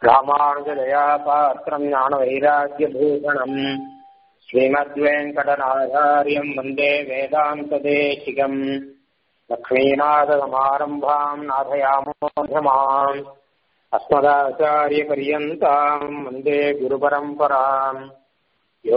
ராமானுஜதயா பாத்திரம் ஞான வைராக்கியபூஷணம் ஸ்ரீமத்வேங்கடநாதாரியம் வந்தே வேதாந்ததேசிகம் லக்ஷ்மீநாதசமாரம்பாம் நாதயாமோध्यमाम् अस्मदाचार्यपर्यन्ताम् वन्दे गुरुपरम्पराम् यो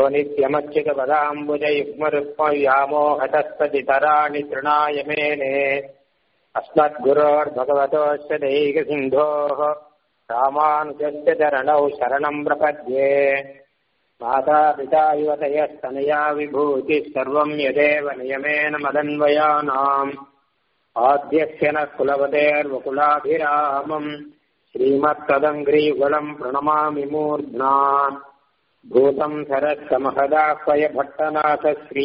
नित्यमच्युतपदाम्बुजयुग्मरुक्मव्यामोहतस्तदितराणि तृणाय मेने अस्मद्गुरोर्भगवतोऽस्य दैकसिन्धोः रामानुजस्य चरणौ शरणम् प्रपद्ये मातापिता युवतयस्तनया विभूतिः सर्वम् यदेव नियमेन मदन्वयानाम् आद्यस्य नः कुलवतेर्वकुलाभिरामम् श्रीमत्तदङ्घ्रीकुलम् प्रणमामि मूर्ध्ना भूतम् सरस्तमहदाह्वय भट्टनाथ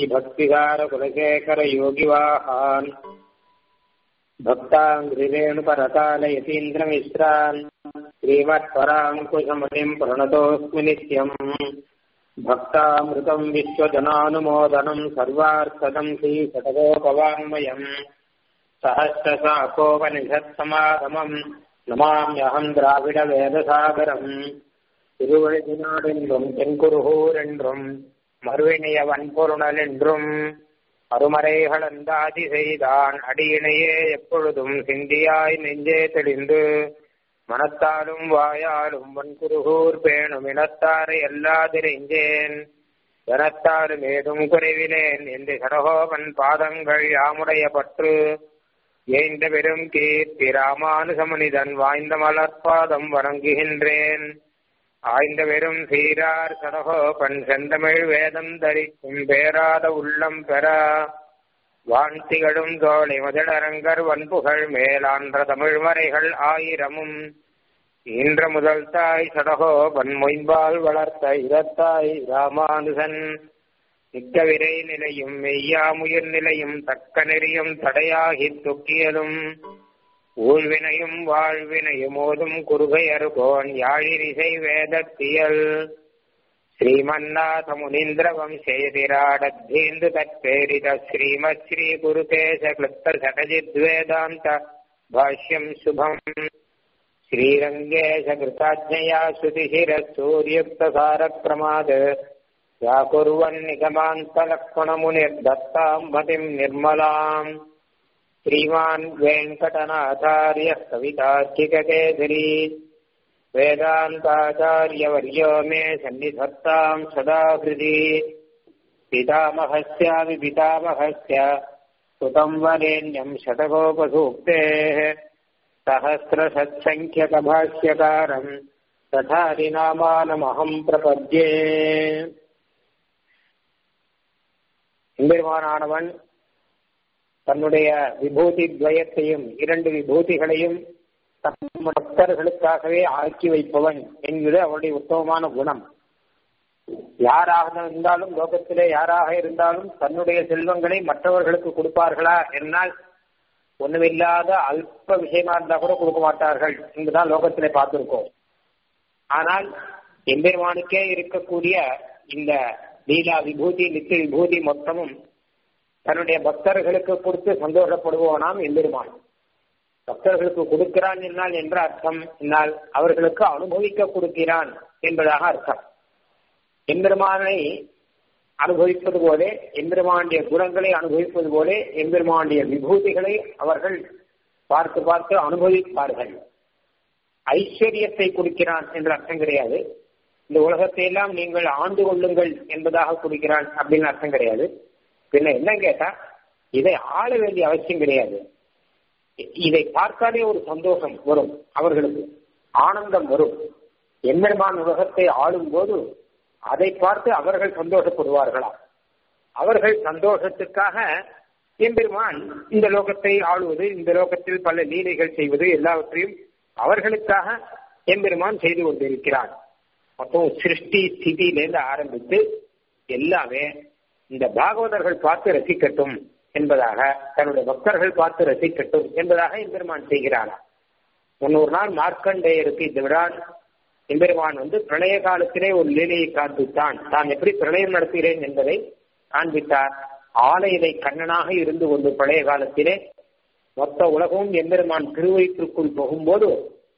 श्रीभक्तिगारकुलशेखरयोगिवाहान् भक्ताङ्घ्रिरेणुपरतालयतीन्द्रमिश्रान् श्रीमत्पराङ्कुशमणिम् प्रणतोऽस्मि नित्यम् भक्तामृतम् विश्वजनानुमोदनम् सर्वार्थदम् श्रीशतकोपवाङ्मयम् सहस्रशाकोपनिषत्समागमम् நமாமியகம் திராவிட வேதசாகரம் திருவழுதினாடென்றும் தென்குருகூர் என்றும் மறுவினைய வன்பொருணல் என்றும் அருமறைகளந்தாதி செய்தான் அடியினையே எப்பொழுதும் சிந்தியாய் நெஞ்சே தெளிந்து மனத்தாலும் வாயாலும் வன்குருகூர் பேணும் இனத்தாரை எல்லாதிரைஞ்சேன் எனத்தாலும் ஏதும் குறைவிலேன் என்று சடகோபன் பாதங்கள் யாமுடைய பற்று ஏந்த பெரும் கீர்த்தி ராமானுசமனிதன் வாய்ந்த மலர்பாதம் வணங்குகின்றேன் ஆய்ந்த பெரும் சீரார் சடகோபன் செந்தமிழ் வேதம் தரிக்கும் பேராத உள்ளம் பெற வான்திகளும் தோழி முதலரங்கர் வன்புகழ் மேலான்ற தமிழ்மறைகள் ஆயிரமும் ஈன்ற முதல் தாய் சடகோபன் மொயம்பால் வளர்த்த இதத்தாய் ராமானுசன் மிக்க விரை நிலையும் மெய்யாமுயிர் நிலையும் தக்க நெறியும் தடையாகி தொக்கியலும் ஊழ்வினையும் வாழ்வினையும் ஓதும் குறுகை அருகோன் யாழிரிசை வேதத்தியல் ஸ்ரீமன்னாத முனீந்திர வம்சேதிராடத்தீந்து தற்பேரித ஸ்ரீமத் ஸ்ரீ குருகேச கிருத்த சடஜித் வேதாந்த பாஷ்யம் சுபம் ஸ்ரீரங்கேஷ கிருதாஜ்ஞயா ஸ்ருதிசிர சூரியுக்த சாரக்ரமாத் व्याकुर्वन्निगमान्तलक्ष्मणमुनिर्दत्ताम् मतिम् निर्मलाम् श्रीमान् वेङ्कटनाथार्यः कवितार्किककेसरी वेदान्ताचार्यवर्यो मे सन्निधत्ताम् सदा हृदि पितामहस्यामि पितामहस्य सुतम् वरेण्यम् शतकोपसूक्तेः सहस्रसत्सङ्ख्यकभाष्यकारम् ததாதிநாமானமகம் பிரபத்யே எம்பெருமானானவன் தன்னுடைய விபூதி துவயத்தையும் இரண்டு விபூதிகளையும் தம் பக்தர்களுக்காகவே ஆக்கி வைப்பவன் என்பது அவருடைய உத்தமமான குணம் யாராக இருந்தாலும் லோகத்திலே யாராக இருந்தாலும் தன்னுடைய செல்வங்களை மற்றவர்களுக்கு கொடுப்பார்களா என்னால் ஒண்ணுமில்லாத அல்ப விஷயமா இருந்தா கூட கொடுக்க மாட்டார்கள் என்றுதான் லோகத்திலே பார்த்திருக்கோம் ஆனால் எம்பெருமானுக்கே இருக்கக்கூடிய இந்த லீலா விபூதி நித்திய விபூதி மொத்தமும் தன்னுடைய பக்தர்களுக்கு கொடுத்து சந்தோஷப்படுவோனாம் எம்பெருமான் பக்தர்களுக்கு கொடுக்கிறான் என்னால் என்ற அர்த்தம் என்னால் அவர்களுக்கு அனுபவிக்க கொடுக்கிறான் என்பதாக அர்த்தம் எம்பெருமானை அனுபவிப்பது போலே எம்பெருமானுடைய குணங்களை அனுபவிப்பது போலே எம்பெருமானுடைய விபூதிகளை அவர்கள் பார்த்து பார்த்து அனுபவிப்பார்கள் ஐஸ்வர்யத்தை கொடுக்கிறான் என்ற அர்த்தம் கிடையாது இந்த உலகத்தை எல்லாம் நீங்கள் ஆண்டு கொள்ளுங்கள் என்பதாக கொடுக்கிறான் அப்படின்னு அர்த்தம் கிடையாது பின்ன என்ன கேட்டா இதை ஆள வேண்டிய அவசியம் கிடையாது இதை பார்த்தாலே ஒரு சந்தோஷம் வரும் அவர்களுக்கு ஆனந்தம் வரும் எம்பெருமான் உலகத்தை ஆளும் போது அதை பார்த்து அவர்கள் சந்தோஷப்படுவார்களா அவர்கள் சந்தோஷத்துக்காக எம்பெருமான் இந்த லோகத்தை ஆளுவது இந்த லோகத்தில் பல லீலைகள் செய்வது எல்லாவற்றையும் அவர்களுக்காக எம்பெருமான் செய்து கொண்டிருக்கிறான் அப்போ சிருஷ்டி ஸ்திதியிலேருந்து ஆரம்பித்து எல்லாமே இந்த பாகவதர்கள் பார்த்து ரசிக்கட்டும் என்பதாக தன்னுடைய பக்தர்கள் பார்த்து ரசிக்கட்டும் என்பதாக எம்பெருமான் செய்கிறானா முன்னூறு நாள் மார்க்கண்டேயருக்கு இந்த விழான் எம்பெருமான் வந்து பிரளய காலத்திலே ஒரு லீலையை காண்பித்தான் தான் எப்படி பிரளயம் நடத்துகிறேன் என்பதை காண்பித்தார் ஆலையிலை கண்ணனாக இருந்து கொண்டு பழைய காலத்திலே மொத்த உலகமும் எம்பெருமான் திருவயிற்றுக்குள் போகும்போது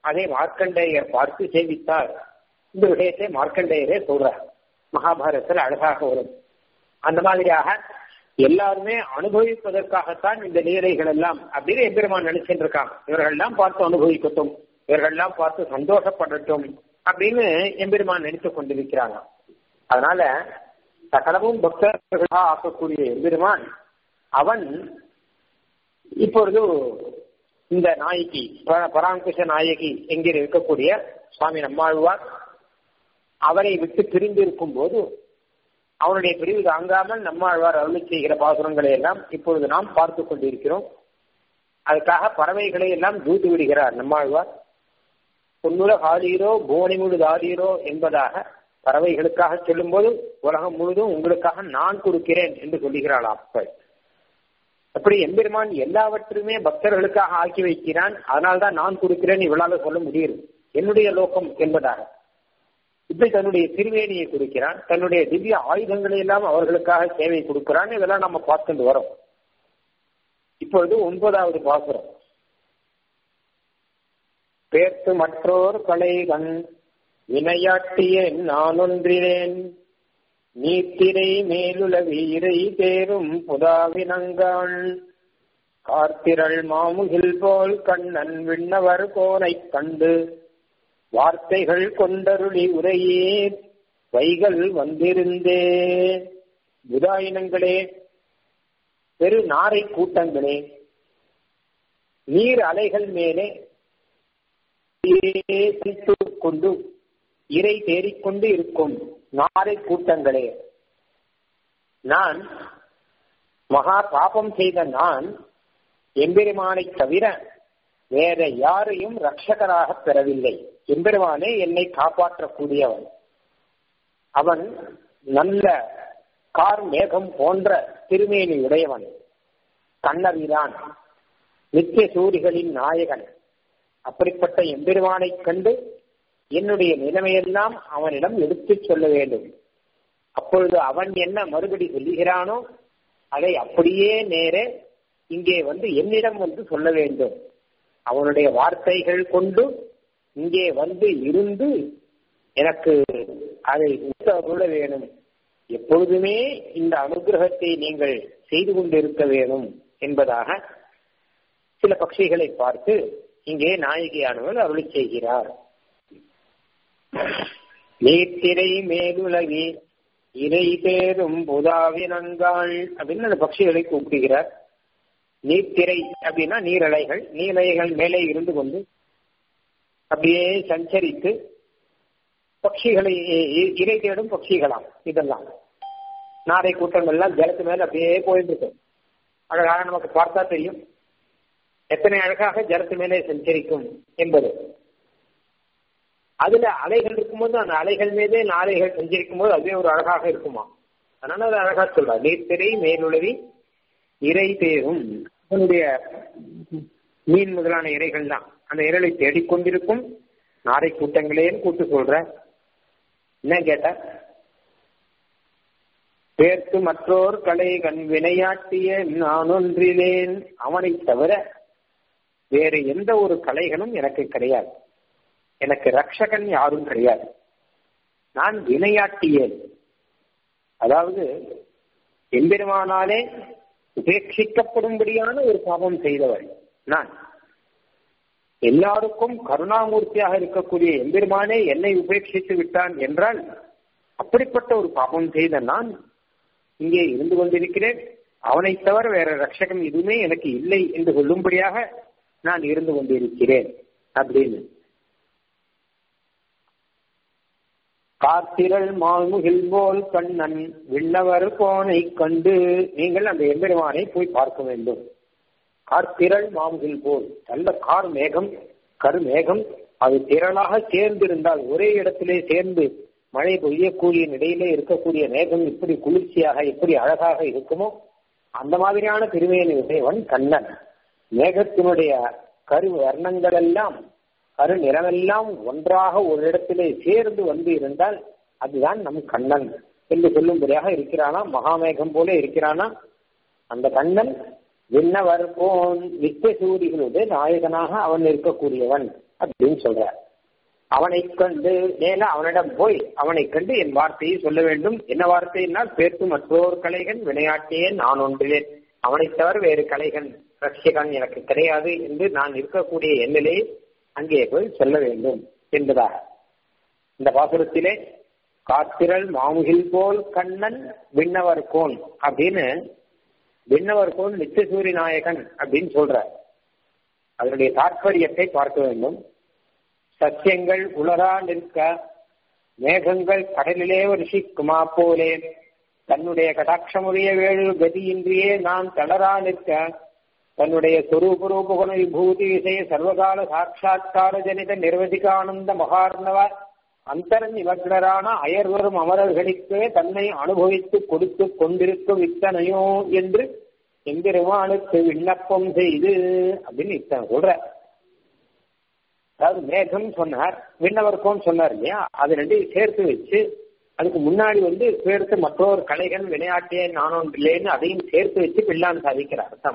அதை மார்க்கண்டேயர் பார்த்து சேவித்தார் இந்த விஷயத்தை மார்க்கண்டேயரே சொல்றார் மகாபாரதத்தில் அழகாக வரும் அந்த மாதிரியாக எல்லாருமே அனுபவிப்பதற்காகத்தான் இந்த லீலைகள் எல்லாம் அப்படின்னு எம்பெருமான் நினைச்சிட்டு இருக்காங்க இவர்கள்லாம் பார்த்து அனுபவிக்கட்டும் இவர்கள்லாம் பார்த்து சந்தோஷப்படட்டும் அப்படின்னு எம்பெருமான் நினைத்து கொண்டிருக்கிறாங்க அதனால சகலமும் பக்தர்களாக ஆக்கக்கூடிய எம்பெருமான் அவன் இப்பொழுது இந்த நாயகி பராங்குஷ நாயகி எங்கே இருக்கக்கூடிய சுவாமி நம்மாழ்வார் அவரை விட்டு பிரிந்து இருக்கும் போது அவனுடைய பிரிவு தாங்காமல் நம்மாழ்வார் அருளி செய்கிற பாசுரங்களை எல்லாம் இப்பொழுது நாம் பார்த்து கொண்டிருக்கிறோம் அதுக்காக பறவைகளை எல்லாம் தூத்து விடுகிறார் நம்மாழ்வார் பொன்னுல காலீரோ புவனிமுழு தாரீரோ என்பதாக பறவைகளுக்காக சொல்லும்போது உலகம் முழுதும் உங்களுக்காக நான் கொடுக்கிறேன் என்று சொல்லுகிறாள் அப்ப அப்படி எம்பெருமான் எல்லாவற்றுமே பக்தர்களுக்காக ஆக்கி வைக்கிறான் அதனால்தான் நான் கொடுக்கிறேன் இவளால சொல்ல முடியும் என்னுடைய லோகம் என்பதாக இப்படி தன்னுடைய திருவேணியை கொடுக்கிறான் தன்னுடைய திவ்ய ஆயுதங்களை எல்லாம் அவர்களுக்காக சேவை கொடுக்கிறான் இதெல்லாம் நம்ம பார்த்துட்டு வரோம் இப்பொழுது ஒன்பதாவது பாசுரம் பேர்த்து மற்றோர் கலைகண் வினையாட்டிய நான் ஒன்றினேன் நீத்திரை மேலுலவி இறை தேரும் புதாவினங்காள் கார்த்திரள் மாமுகில் போல் கண்ணன் விண்ணவர் கோனைக் கண்டு வார்த்தைகள் கொண்டருளி உரையே வைகள் வந்திருந்தே புதாயினங்களே பெரு நாரை கூட்டங்களே நீர் அலைகள் மேலே கொண்டு இறை தேறிக்கொண்டு இருக்கும் நாரை கூட்டங்களே நான் மகா பாபம் செய்த நான் எம்பெருமானை தவிர வேற யாரையும் ரட்சகராக பெறவில்லை எம்பெருமானே என்னை காப்பாற்றக்கூடியவன் அவன் நல்ல கார் மேகம் போன்ற திருமேனி உடையவன் கண்ணவிரான் நித்திய சூரிகளின் நாயகன் அப்படிப்பட்ட எம்பெருமானை கண்டு என்னுடைய நிலைமையெல்லாம் அவனிடம் எடுத்துச் சொல்ல வேண்டும் அப்பொழுது அவன் என்ன மறுபடி சொல்லுகிறானோ அதை அப்படியே நேர இங்கே வந்து என்னிடம் வந்து சொல்ல வேண்டும் அவனுடைய வார்த்தைகள் கொண்டு இங்கே வந்து இருந்து எனக்கு அதை உத்தரவுள்ள வேணும் எப்பொழுதுமே இந்த அனுகிரகத்தை நீங்கள் செய்து கொண்டிருக்க வேணும் என்பதாக சில பட்சிகளை பார்த்து இங்கே நாயகியானவர் அருளி செய்கிறார் நீர்த்திரை மேலுலகி இறை பேரும் புதாவினங்காள் அப்படின்னு அந்த பட்சிகளை கூப்பிடுகிறார் நீர்த்திரை அப்படின்னா நீரலைகள் நீரலைகள் மேலே இருந்து கொண்டு அப்படியே சஞ்சரித்து பட்சிகளை இறை தேடும் பட்சிகளாம் இதெல்லாம் நாரை கூட்டங்கள்லாம் ஜலத்து மேல அப்படியே போயிட்டு இருக்கும் அழகாக நமக்கு பார்த்தா தெரியும் எத்தனை அழகாக ஜலத்து மேலே சஞ்சரிக்கும் என்பது அதுல அலைகள் இருக்கும்போது அந்த அலைகள் மீதே நாளைகள் சஞ்சரிக்கும் போது அதுவே ஒரு அழகாக இருக்குமா அதனால அது அழகா சொல்றா நீர்த்திரை மேலுளவி இறை தேரும் அதனுடைய மீன் முதலான இறைகள் தான் அந்த இறைகளை தேடிக்கொண்டிருக்கும் நாரை கூட்டங்களேன்னு கூட்டு சொல்ற என்ன கேட்ட பேர்த்து மற்றோர் கலை கண் வினையாட்டிய நான் ஒன்றிலேன் அவனை தவிர வேறு எந்த ஒரு கலைகளும் எனக்கு கிடையாது எனக்கு ரக்ஷகன் யாரும் கிடையாது நான் வினையாட்டியேன் அதாவது எம்பெருமானாலே உபேட்சிக்கப்படும்படியான ஒரு பாவம் செய்தவர் நான் எல்லாருக்கும் கருணாமூர்த்தியாக இருக்கக்கூடிய எம்பெருமானே என்னை உபேட்சித்து விட்டான் என்றால் அப்படிப்பட்ட ஒரு பாவம் செய்த நான் இங்கே இருந்து கொண்டிருக்கிறேன் அவனை தவிர வேற ரட்சகம் எதுவுமே எனக்கு இல்லை என்று சொல்லும்படியாக நான் இருந்து கொண்டிருக்கிறேன் அப்படின்னு காத்திரள் மால்முகில் போல் கண்ணன் விண்ணவர் போனை கண்டு நீங்கள் அந்த எம்பெருமானை போய் பார்க்க வேண்டும் கார்த்திரள் மாமுகில் போல் நல்ல கார் மேகம் கருமேகம் அது திரளாக சேர்ந்திருந்தால் ஒரே இடத்திலே சேர்ந்து மழை பெய்யக்கூடிய நிலையிலே இருக்கக்கூடிய மேகம் எப்படி குளிர்ச்சியாக எப்படி அழகாக இருக்குமோ அந்த மாதிரியான திருமையின உடையவன் கண்ணன் மேகத்தினுடைய கரு வர்ணங்கள் எல்லாம் கரு நிறமெல்லாம் ஒன்றாக ஒரு இடத்திலே சேர்ந்து வந்து இருந்தால் அதுதான் நம் கண்ணன் என்று சொல்லும்படியாக இருக்கிறானா மகாமேகம் போல இருக்கிறானா அந்த கண்ணன் விண்ணவர் போன் நித்திய சூரிகளுடைய நாயகனாக அவன் இருக்கக்கூடியவன் அப்படின்னு சொல்றார் அவனை கண்டு நேர அவனிடம் போய் அவனை கண்டு என் வார்த்தையை சொல்ல வேண்டும் என்ன வார்த்தையினால் பேர்த்து மற்றோர் கலைகன் விளையாட்டியே நான் ஒன்றிலேன் அவனை தவிர வேறு கலைகன் ரட்சிகன் எனக்கு கிடையாது என்று நான் இருக்கக்கூடிய எண்ணிலே அங்கே போய் சொல்ல வேண்டும் என்பதாக இந்த பாசுரத்திலே காத்திரல் மாமுகில் போல் கண்ணன் விண்ணவர் கோன் அப்படின்னு விண்ணவர் கோன் நித்தியசூரி நாயகன் அப்படின்னு சொல்றார் அதனுடைய தாற்பயத்தை பார்க்க வேண்டும் சத்தியங்கள் உலரா நிற்க மேகங்கள் கடலிலே ரிஷிக்குமா போலே தன்னுடைய கடாட்சமுடைய வேழு கதியின்றியே நான் தளரா நிற்க தன்னுடைய சொரூபரூபகுண விபூதி விஷய சர்வகால சாட்சா்கார ஜனித நிர்வதிகானந்த மகார்ணவ அந்தர நிமக்னரான அயர்வரும் அமரர்களுக்கே தன்னை அனுபவித்து கொடுத்து கொண்டிருக்கும் இத்தனையோ என்று எம்பெருமானுக்கு விண்ணப்பம் செய்து அப்படின்னு இத்தனை சொல்ற அதாவது மேகம் சொன்னார் விண்ணவர்க்கும் சொன்னார் இல்லையா அது ரெண்டையும் சேர்த்து வச்சு அதுக்கு முன்னாடி வந்து சேர்த்து மற்றொரு கலைகள் விளையாட்டே நானொன்றில்லைன்னு அதையும் சேர்த்து வச்சு பிள்ளான் சாதிக்கிற அர்த்தம்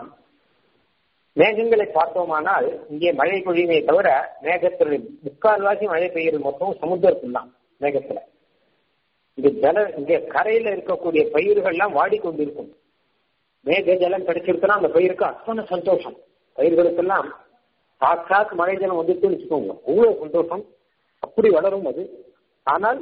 மேகங்களை பார்த்தோமானால் இங்கே மழை பொழியுமே தவிர மேகத்தினுடைய முக்கால்வாசி மழை பெய்யுறது மொத்தம் சமுத்திரத்தில் தான் மேகத்துல இங்க ஜல இங்க கரையில இருக்கக்கூடிய பயிர்கள்லாம் வாடிக்கொண்டிருக்கும் மேக ஜலம் கிடைச்சிருக்குன்னா அந்த பயிருக்கு அத்தனை சந்தோஷம் பயிர்களுக்கெல்லாம் சாட்சாத் மழை ஜலம் வந்துட்டுன்னு வச்சுக்கோங்க அவ்வளவு சந்தோஷம் அப்படி வளரும் அது ஆனால்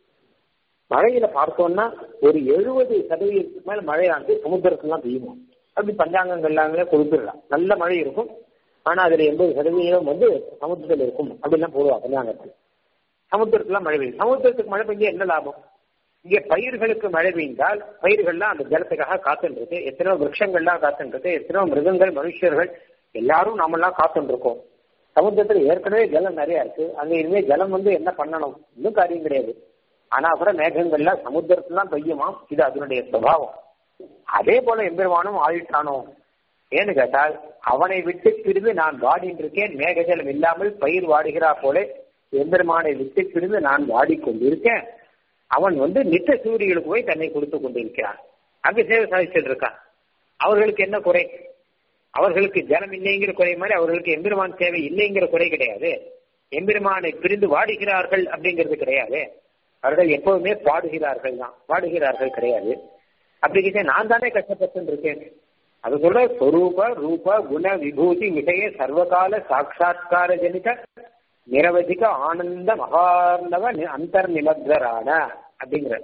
மழையில பார்த்தோம்னா ஒரு எழுபது சதவீதத்துக்கு மேல மழையாண்டு சமுத்திரத்துலாம் பெய்யுமா அப்படி பஞ்சாங்கங்கள்லாங்களே கொடுத்துடலாம் நல்ல மழை இருக்கும் ஆனா அதுல எண்பது சதவீதம் வந்து சமுத்திரத்தில் இருக்கும் அப்படிலாம் போடுவா பஞ்சாங்கத்தில் சமுத்திரத்துல மழை பெய்யும் சமுத்திரத்துக்கு மழை பெய்ய என்ன லாபம் இங்கே பயிர்களுக்கு மழை பெய்ந்தால் பயிர்கள்லாம் அந்த ஜலத்துக்காக காத்துன்றது எத்தனையோ விரக்ஷங்கள்லாம் காத்துன்றது எத்தனையோ மிருகங்கள் மனுஷர்கள் எல்லாரும் நாமெல்லாம் காத்துட்டு இருக்கோம் சமுத்திரத்துல ஏற்கனவே ஜலம் நிறைய இருக்கு அங்க இனிமே ஜலம் வந்து என்ன பண்ணணும் இன்னும் காரியம் கிடையாது ஆனா அப்புறம் மேகங்கள்லாம் சமுத்திரத்துலாம் பெய்யுமா இது அதனுடைய சுபாவம் அதே போல எம்பெருமானும் ஆயிட்டானோ ஏன்னு கேட்டால் அவனை விட்டு பிரிந்து நான் வாடின்னு இருக்கேன் மேகஜலம் இல்லாமல் பயிர் வாடுகிறா போல எம்பெருமானை விட்டு பிரிந்து நான் வாடிக்கொண்டிருக்கேன் அவன் வந்து நித்த சூரியர்களுக்கு போய் தன்னை கொடுத்து கொண்டிருக்கிறான் அங்க சேவை சாதிச்சுட்டு இருக்கான் அவர்களுக்கு என்ன குறை அவர்களுக்கு ஜலம் இல்லைங்கிற குறை மாதிரி அவர்களுக்கு எம்பெருமான் தேவை இல்லைங்கிற குறை கிடையாது எம்பெருமானை பிரிந்து வாடுகிறார்கள் அப்படிங்கிறது கிடையாது அவர்கள் எப்பவுமே பாடுகிறார்கள் தான் பாடுகிறார்கள் கிடையாது அப்படி நான் தானே கஷ்டப்பட்டு இருக்கேன் அது சொல்ற ஸ்வரூப ரூப குண விபூதி விஷய சர்வகால சாட்சா்கார ஜனித நிரவதிக ஆனந்த மகார்ணவ அந்தர் நிமக்தரான அப்படிங்கிற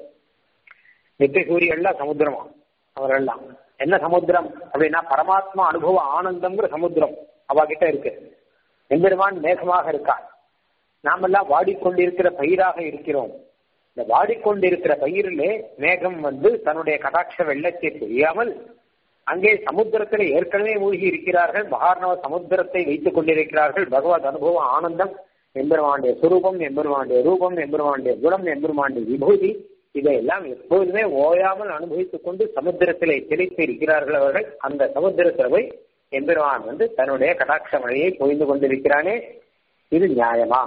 நித்திய சூரியெல்லாம் சமுத்திரமா அவரெல்லாம் என்ன சமுத்திரம் அப்படின்னா பரமாத்மா அனுபவ ஆனந்தம்ங்கிற சமுத்திரம் அவ கிட்ட இருக்கு எம்பெருமான் மேகமாக இருக்கான் நாமெல்லாம் வாடிக்கொண்டிருக்கிற பயிராக இருக்கிறோம் இந்த வாடிக்கொண்டிருக்கிற பயிரிலே மேகம் வந்து தன்னுடைய கடாட்ச வெள்ளத்தை தெரியாமல் அங்கே சமுத்திரத்தில் ஏற்கனவே மூழ்கி இருக்கிறார்கள் மகார்ணவ சமுத்திரத்தை வைத்துக் கொண்டிருக்கிறார்கள் பகவத் அனுபவ ஆனந்தம் எம்பெருமாண்டிய சுரூபம் எம்பெருமாண்டிய ரூபம் எம்பெருமாண்டிய குணம் எம்பெருமாண்டிய விபூதி இதையெல்லாம் எப்போதுமே ஓயாமல் அனுபவித்துக் கொண்டு சமுத்திரத்திலே திளைத்து இருக்கிறார்கள் அவர்கள் அந்த சமுத்திரத்தில் போய் எம்பெருமான் வந்து தன்னுடைய கடாட்ச மழையை பொய்ந்து கொண்டிருக்கிறானே இது நியாயமா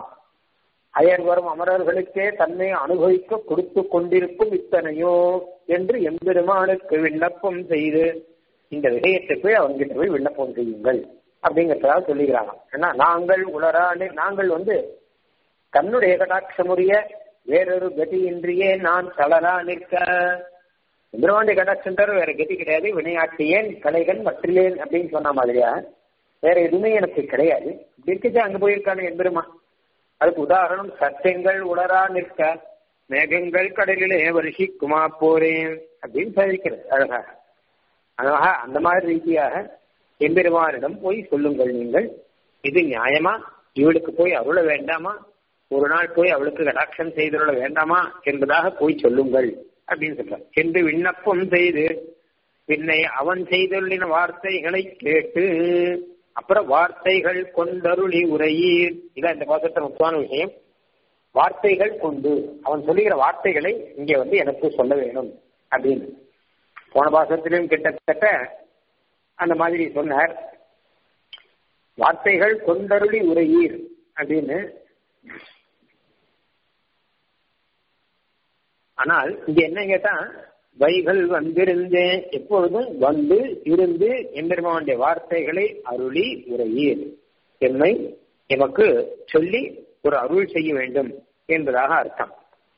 அயர் வரும் அமரர்களுக்கே தன்னை அனுபவிக்க கொடுத்து கொண்டிருக்கும் இத்தனையோ என்று எம்பெருமானுக்கு விண்ணப்பம் செய்து இந்த விஷயத்தை போய் அவங்கிட்ட போய் விண்ணப்பம் செய்யுங்கள் அப்படிங்கிறதாக சொல்லுகிறாங்க ஏன்னா நாங்கள் உளரானே நாங்கள் வந்து தன்னுடைய கடாட்சமுடைய வேறொரு கதியின்றியே நான் தளரா நிற்க எம்பெருமானுடைய கடாட்சன்றார் வேற கதி கிடையாது வினையாட்டியேன் கலைகள் மற்றிலேன் அப்படின்னு சொன்ன மாதிரியா வேற எதுவுமே எனக்கு கிடையாது இருக்குச்சு அங்க போயிருக்கானு எம்பெருமான் அதுக்கு உதாரணம் சத்தியங்கள் உளரா நிற்க மேகங்கள் கடலிலே வருஷிக்குமா போறேன் அப்படின்னு சாதிக்கிறது அழகாக அழகா அந்த மாதிரி ரீதியாக எம்பெருமானிடம் போய் சொல்லுங்கள் நீங்கள் இது நியாயமா இவளுக்கு போய் அருள வேண்டாமா ஒரு நாள் போய் அவளுக்கு கடாட்சம் செய்துள்ள வேண்டாமா என்பதாக போய் சொல்லுங்கள் அப்படின்னு சொல்ற என்று விண்ணப்பம் செய்து பின்னை அவன் செய்துள்ளின வார்த்தைகளை கேட்டு அப்புறம் வார்த்தைகள் கொண்டருளி உரையீர் இதான் இந்த பாசத்தின் முக்கியமான விஷயம் வார்த்தைகள் கொண்டு அவன் சொல்லுகிற வார்த்தைகளை இங்க வந்து எனக்கு சொல்ல வேணும் அப்படின்னு போன பாசத்திலும் கிட்டத்தட்ட அந்த மாதிரி சொன்னார் வார்த்தைகள் கொண்டருளி உரையீர் அப்படின்னு ஆனால் இங்க என்ன கேட்டா வைகள் வந்திருந்தேன் எப்பொழுதும் வந்து இருந்து எம்பெருமானுடைய வார்த்தைகளை அருளி உரையீர் என்னை எமக்கு சொல்லி ஒரு அருள் செய்ய வேண்டும் என்பதாக அர்த்தம்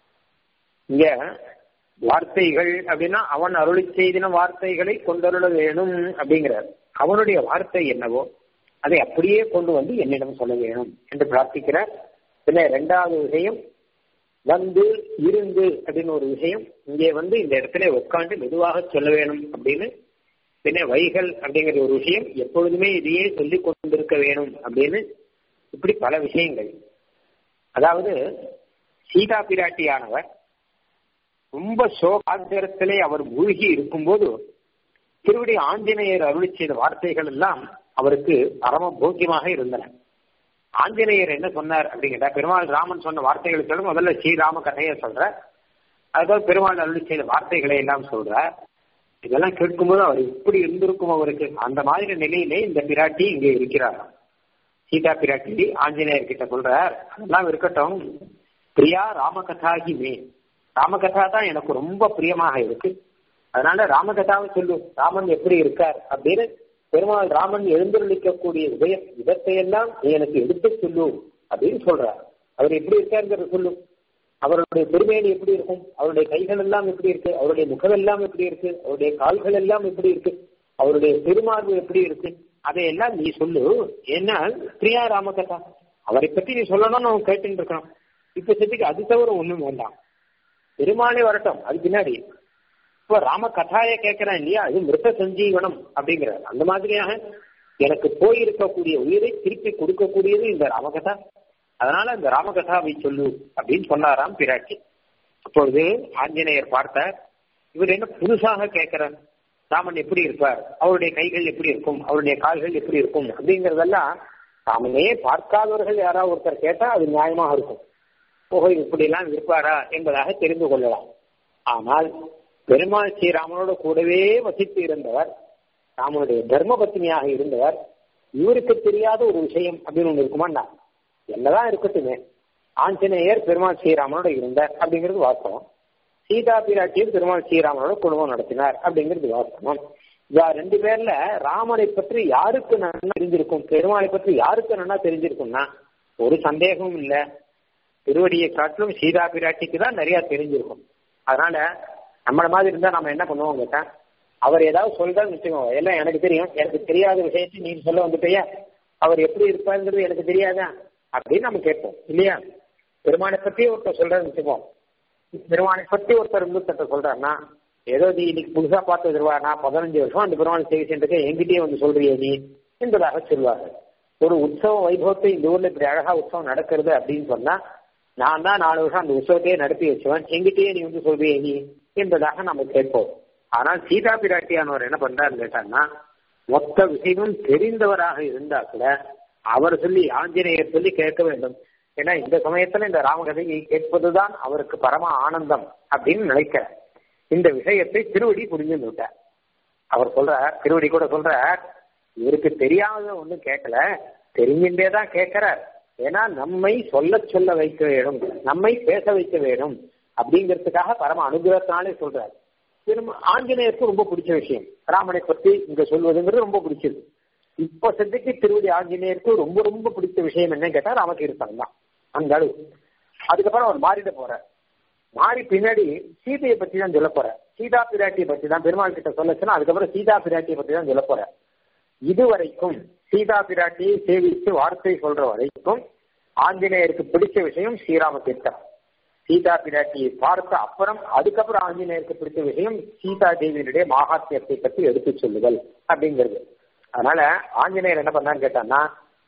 இங்க வார்த்தைகள் அப்படின்னா அவன் அருளி செய்தின வார்த்தைகளை கொண்டருள வேணும் அப்படிங்கிறார் அவனுடைய வார்த்தை என்னவோ அதை அப்படியே கொண்டு வந்து என்னிடம் சொல்ல வேணும் என்று பிரார்த்திக்கிறார் பின்ன இரண்டாவது விஷயம் வந்து இருந்து அப்படின்னு ஒரு விஷயம் இங்கே வந்து இந்த இடத்துல உட்காந்து மெதுவாக சொல்ல வேணும் அப்படின்னு பின்ன வைகள் அப்படிங்கிற ஒரு விஷயம் எப்பொழுதுமே இதையே சொல்லிக் கொண்டிருக்க வேணும் அப்படின்னு இப்படி பல விஷயங்கள் அதாவது சீதா பிராட்டியானவர் ரொம்ப சோகாந்திரத்திலே அவர் மூழ்கி இருக்கும்போது திருவடி ஆஞ்சநேயர் அருளி செய்த வார்த்தைகள் எல்லாம் அவருக்கு பரம போக்கியமாக இருந்தன ஆஞ்சநேயர் என்ன சொன்னார் அப்படிங்கிட்ட பெருமாள் ராமன் சொன்ன வார்த்தைகளை சொல்ல முதல்ல ஸ்ரீராம கதையை சொல்ற அதுக்காக பெருமாள் அருளி செய்த வார்த்தைகளை எல்லாம் சொல்ற இதெல்லாம் கேட்கும்போது அவர் எப்படி இருந்திருக்கும் அவருக்கு அந்த மாதிரி நிலையிலே இந்த பிராட்டி இங்கே இருக்கிறார் சீதா பிராட்டி ஆஞ்சநேயர் கிட்ட சொல்றார் அதெல்லாம் இருக்கட்டும் பிரியா ராமகதாகி மே ராமகதா தான் எனக்கு ரொம்ப பிரியமாக இருக்கு அதனால ராமகதாவை சொல்லு ராமன் எப்படி இருக்கார் அப்படின்னு பெருமாள் ராமன் எழுந்தருளிக்கக்கூடிய உதய விதத்தை எல்லாம் நீ எனக்கு எடுத்து சொல்லு அப்படின்னு சொல்றார் அவர் எப்படி இருக்காருங்கிறத சொல்லு அவருடைய பெருமையில எப்படி இருக்கும் அவருடைய கைகள் எல்லாம் எப்படி இருக்கு அவருடைய முகம் எல்லாம் எப்படி இருக்கு அவருடைய கால்கள் எல்லாம் எப்படி இருக்கு அவருடைய பெருமார்பு எப்படி இருக்கு அதையெல்லாம் நீ சொல்லு ஏன்னா பிரியா ராமகதா அவரை பத்தி நீ சொல்லணும்னு அவன் கேட்டுட்டு இருக்கணும் இப்ப சத்திக்கு அது தவிர ஒண்ணும் வேண்டாம் பெருமாளே வரட்டும் அது பின்னாடி இப்ப ராம கதாய கேட்கிறேன் இல்லையா அது மிருத சஞ்சீவனம் அப்படிங்கிறார் அந்த மாதிரியாக எனக்கு போயிருக்கக்கூடிய உயிரை திருப்பி கொடுக்கக்கூடியது இந்த ராமகதா அதனால இந்த ராமகதாவை சொல்லு அப்படின்னு சொன்னாராம் பிராட்டி அப்பொழுது ஆஞ்சநேயர் பார்த்தார் இவர் என்ன புதுசாக கேட்கிறார் ராமன் எப்படி இருப்பார் அவருடைய கைகள் எப்படி இருக்கும் அவருடைய கால்கள் எப்படி இருக்கும் அப்படிங்கறதெல்லாம் ராமனே பார்க்காதவர்கள் யாராவது ஒருத்தர் கேட்டா அது நியாயமாக இருக்கும் ஓஹோ இப்படி எல்லாம் இருப்பாரா என்பதாக தெரிந்து கொள்ளலாம் ஆனால் பெருமாள் ஸ்ரீராமனோட கூடவே வசித்து இருந்தவர் ராமனுடைய தர்ம பத்னியாக இருந்தவர் இவருக்கு தெரியாத ஒரு விஷயம் அப்படின்னு ஒண்ணு இருக்குமாண்டா என்னதான் இருக்கட்டுமே ஆஞ்சநேயர் பெருமாள் ஸ்ரீராமனோட இருந்தார் அப்படிங்கிறது வாஸ்தவம் சீதா பிராட்டியும் பெருமாள் ஸ்ரீராமனோட குடும்பம் நடத்தினார் அப்படிங்கிறது வாஸ்தவம் இதா ரெண்டு பேர்ல ராமனை பற்றி யாருக்கு நன்னா தெரிஞ்சிருக்கும் பெருமாளை பற்றி யாருக்கு நன்னா தெரிஞ்சிருக்கும்னா ஒரு சந்தேகமும் இல்ல திருவடியை காட்டிலும் சீதா பிராட்டிக்கு தான் நிறைய தெரிஞ்சிருக்கும் அதனால நம்மள மாதிரி இருந்தா நம்ம என்ன பண்ணுவோம் கேட்டா அவர் ஏதாவது சொல்றான்னு வச்சுக்கோங்க எல்லாம் எனக்கு தெரியும் எனக்கு தெரியாத விஷயத்தை நீ சொல்ல வந்துட்டியா அவர் எப்படி இருப்பாருங்கிறது எனக்கு தெரியாதா அப்படின்னு நம்ம கேட்போம் இல்லையா பெருமானை பத்தி ஒருத்தர் சொல்றாருன்னு வச்சுக்கோம் பெருமானை பத்தி ஒருத்தர் இன்னொருத்தட்ட சொல்றாருன்னா ஏதோ நீ இன்னைக்கு புதுசா பார்த்து தருவா நான் பதினஞ்சு வருஷம் அந்த பெருமாள் சேவை சென்றிருக்க எங்கிட்டயே வந்து சொல்றியே நீ என்பதாக சொல்வார்கள் ஒரு உற்சவ வைபவத்தை இந்த ஊர்ல இப்படி அழகா உற்சவம் நடக்கிறது அப்படின்னு சொன்னா நான் தான் நாலு வருஷம் அந்த உற்சவத்தையே நடத்தி வச்சுவேன் எங்கிட்டயே நீ வந்து சொல்றியே நீ என்பதாக நம்ம கேட்போம் ஆனால் சீதா பிராட்டியானவர் என்ன பண்றாருன்னு கேட்டாங்கன்னா மொத்த விஷயமும் தெரிந்தவராக இருந்தா கூட அவர் சொல்லி ஆஞ்சநேயர் சொல்லி கேட்க வேண்டும் ஏன்னா இந்த சமயத்துல இந்த ராமகதையை கேட்பதுதான் அவருக்கு பரம ஆனந்தம் அப்படின்னு நினைக்கிறார் இந்த விஷயத்தை திருவடி புரிஞ்சு விட்டார் அவர் சொல்றார் திருவடி கூட சொல்றார் இவருக்கு தெரியாத ஒண்ணும் கேட்கல தெரிஞ்சுட்டே தான் கேட்கிறார் ஏன்னா நம்மை சொல்ல சொல்ல வைக்க வேணும் நம்மை பேச வைக்க வேணும் அப்படிங்கிறதுக்காக பரம அனுகிரகத்தினாலே சொல்றாரு திரும்ப ஆஞ்சநேயருக்கு ரொம்ப பிடிச்ச விஷயம் ராமனை பத்தி இங்க சொல்வதுங்கிறது ரொம்ப பிடிச்சது இப்ப சந்திக்கு திருவடி ஆஞ்சநேயருக்கு ரொம்ப ரொம்ப பிடிச்ச விஷயம் என்னன்னு கேட்டா ராமகீர்த்தனம் தான் அந்த அளவு அதுக்கப்புறம் அவர் மாறிட போறார் மாறி பின்னாடி சீதையை பத்தி தான் சொல்ல போற சீதா பிராட்டியை பத்தி தான் பெருமாள் கிட்ட சொல்லச்சுன்னா அதுக்கப்புறம் சீதா பிராட்டியை பத்தி தான் சொல்ல போற இதுவரைக்கும் சீதா பிராட்டியை சேவித்து வார்த்தை சொல்ற வரைக்கும் ஆஞ்சநேயருக்கு பிடிச்ச விஷயம் ஸ்ரீராம கீர்த்தனம் சீதா பிராட்டியை பார்த்த அப்புறம் அதுக்கப்புறம் ஆஞ்சநேயருக்கு பிடிச்ச விஷயம் சீதா தேவியினுடைய மகாத்மியத்தை பற்றி எடுத்து சொல்லுதல் அப்படிங்கிறது அதனால ஆஞ்சநேயர் என்ன பண்ணான்னு கேட்டான்னா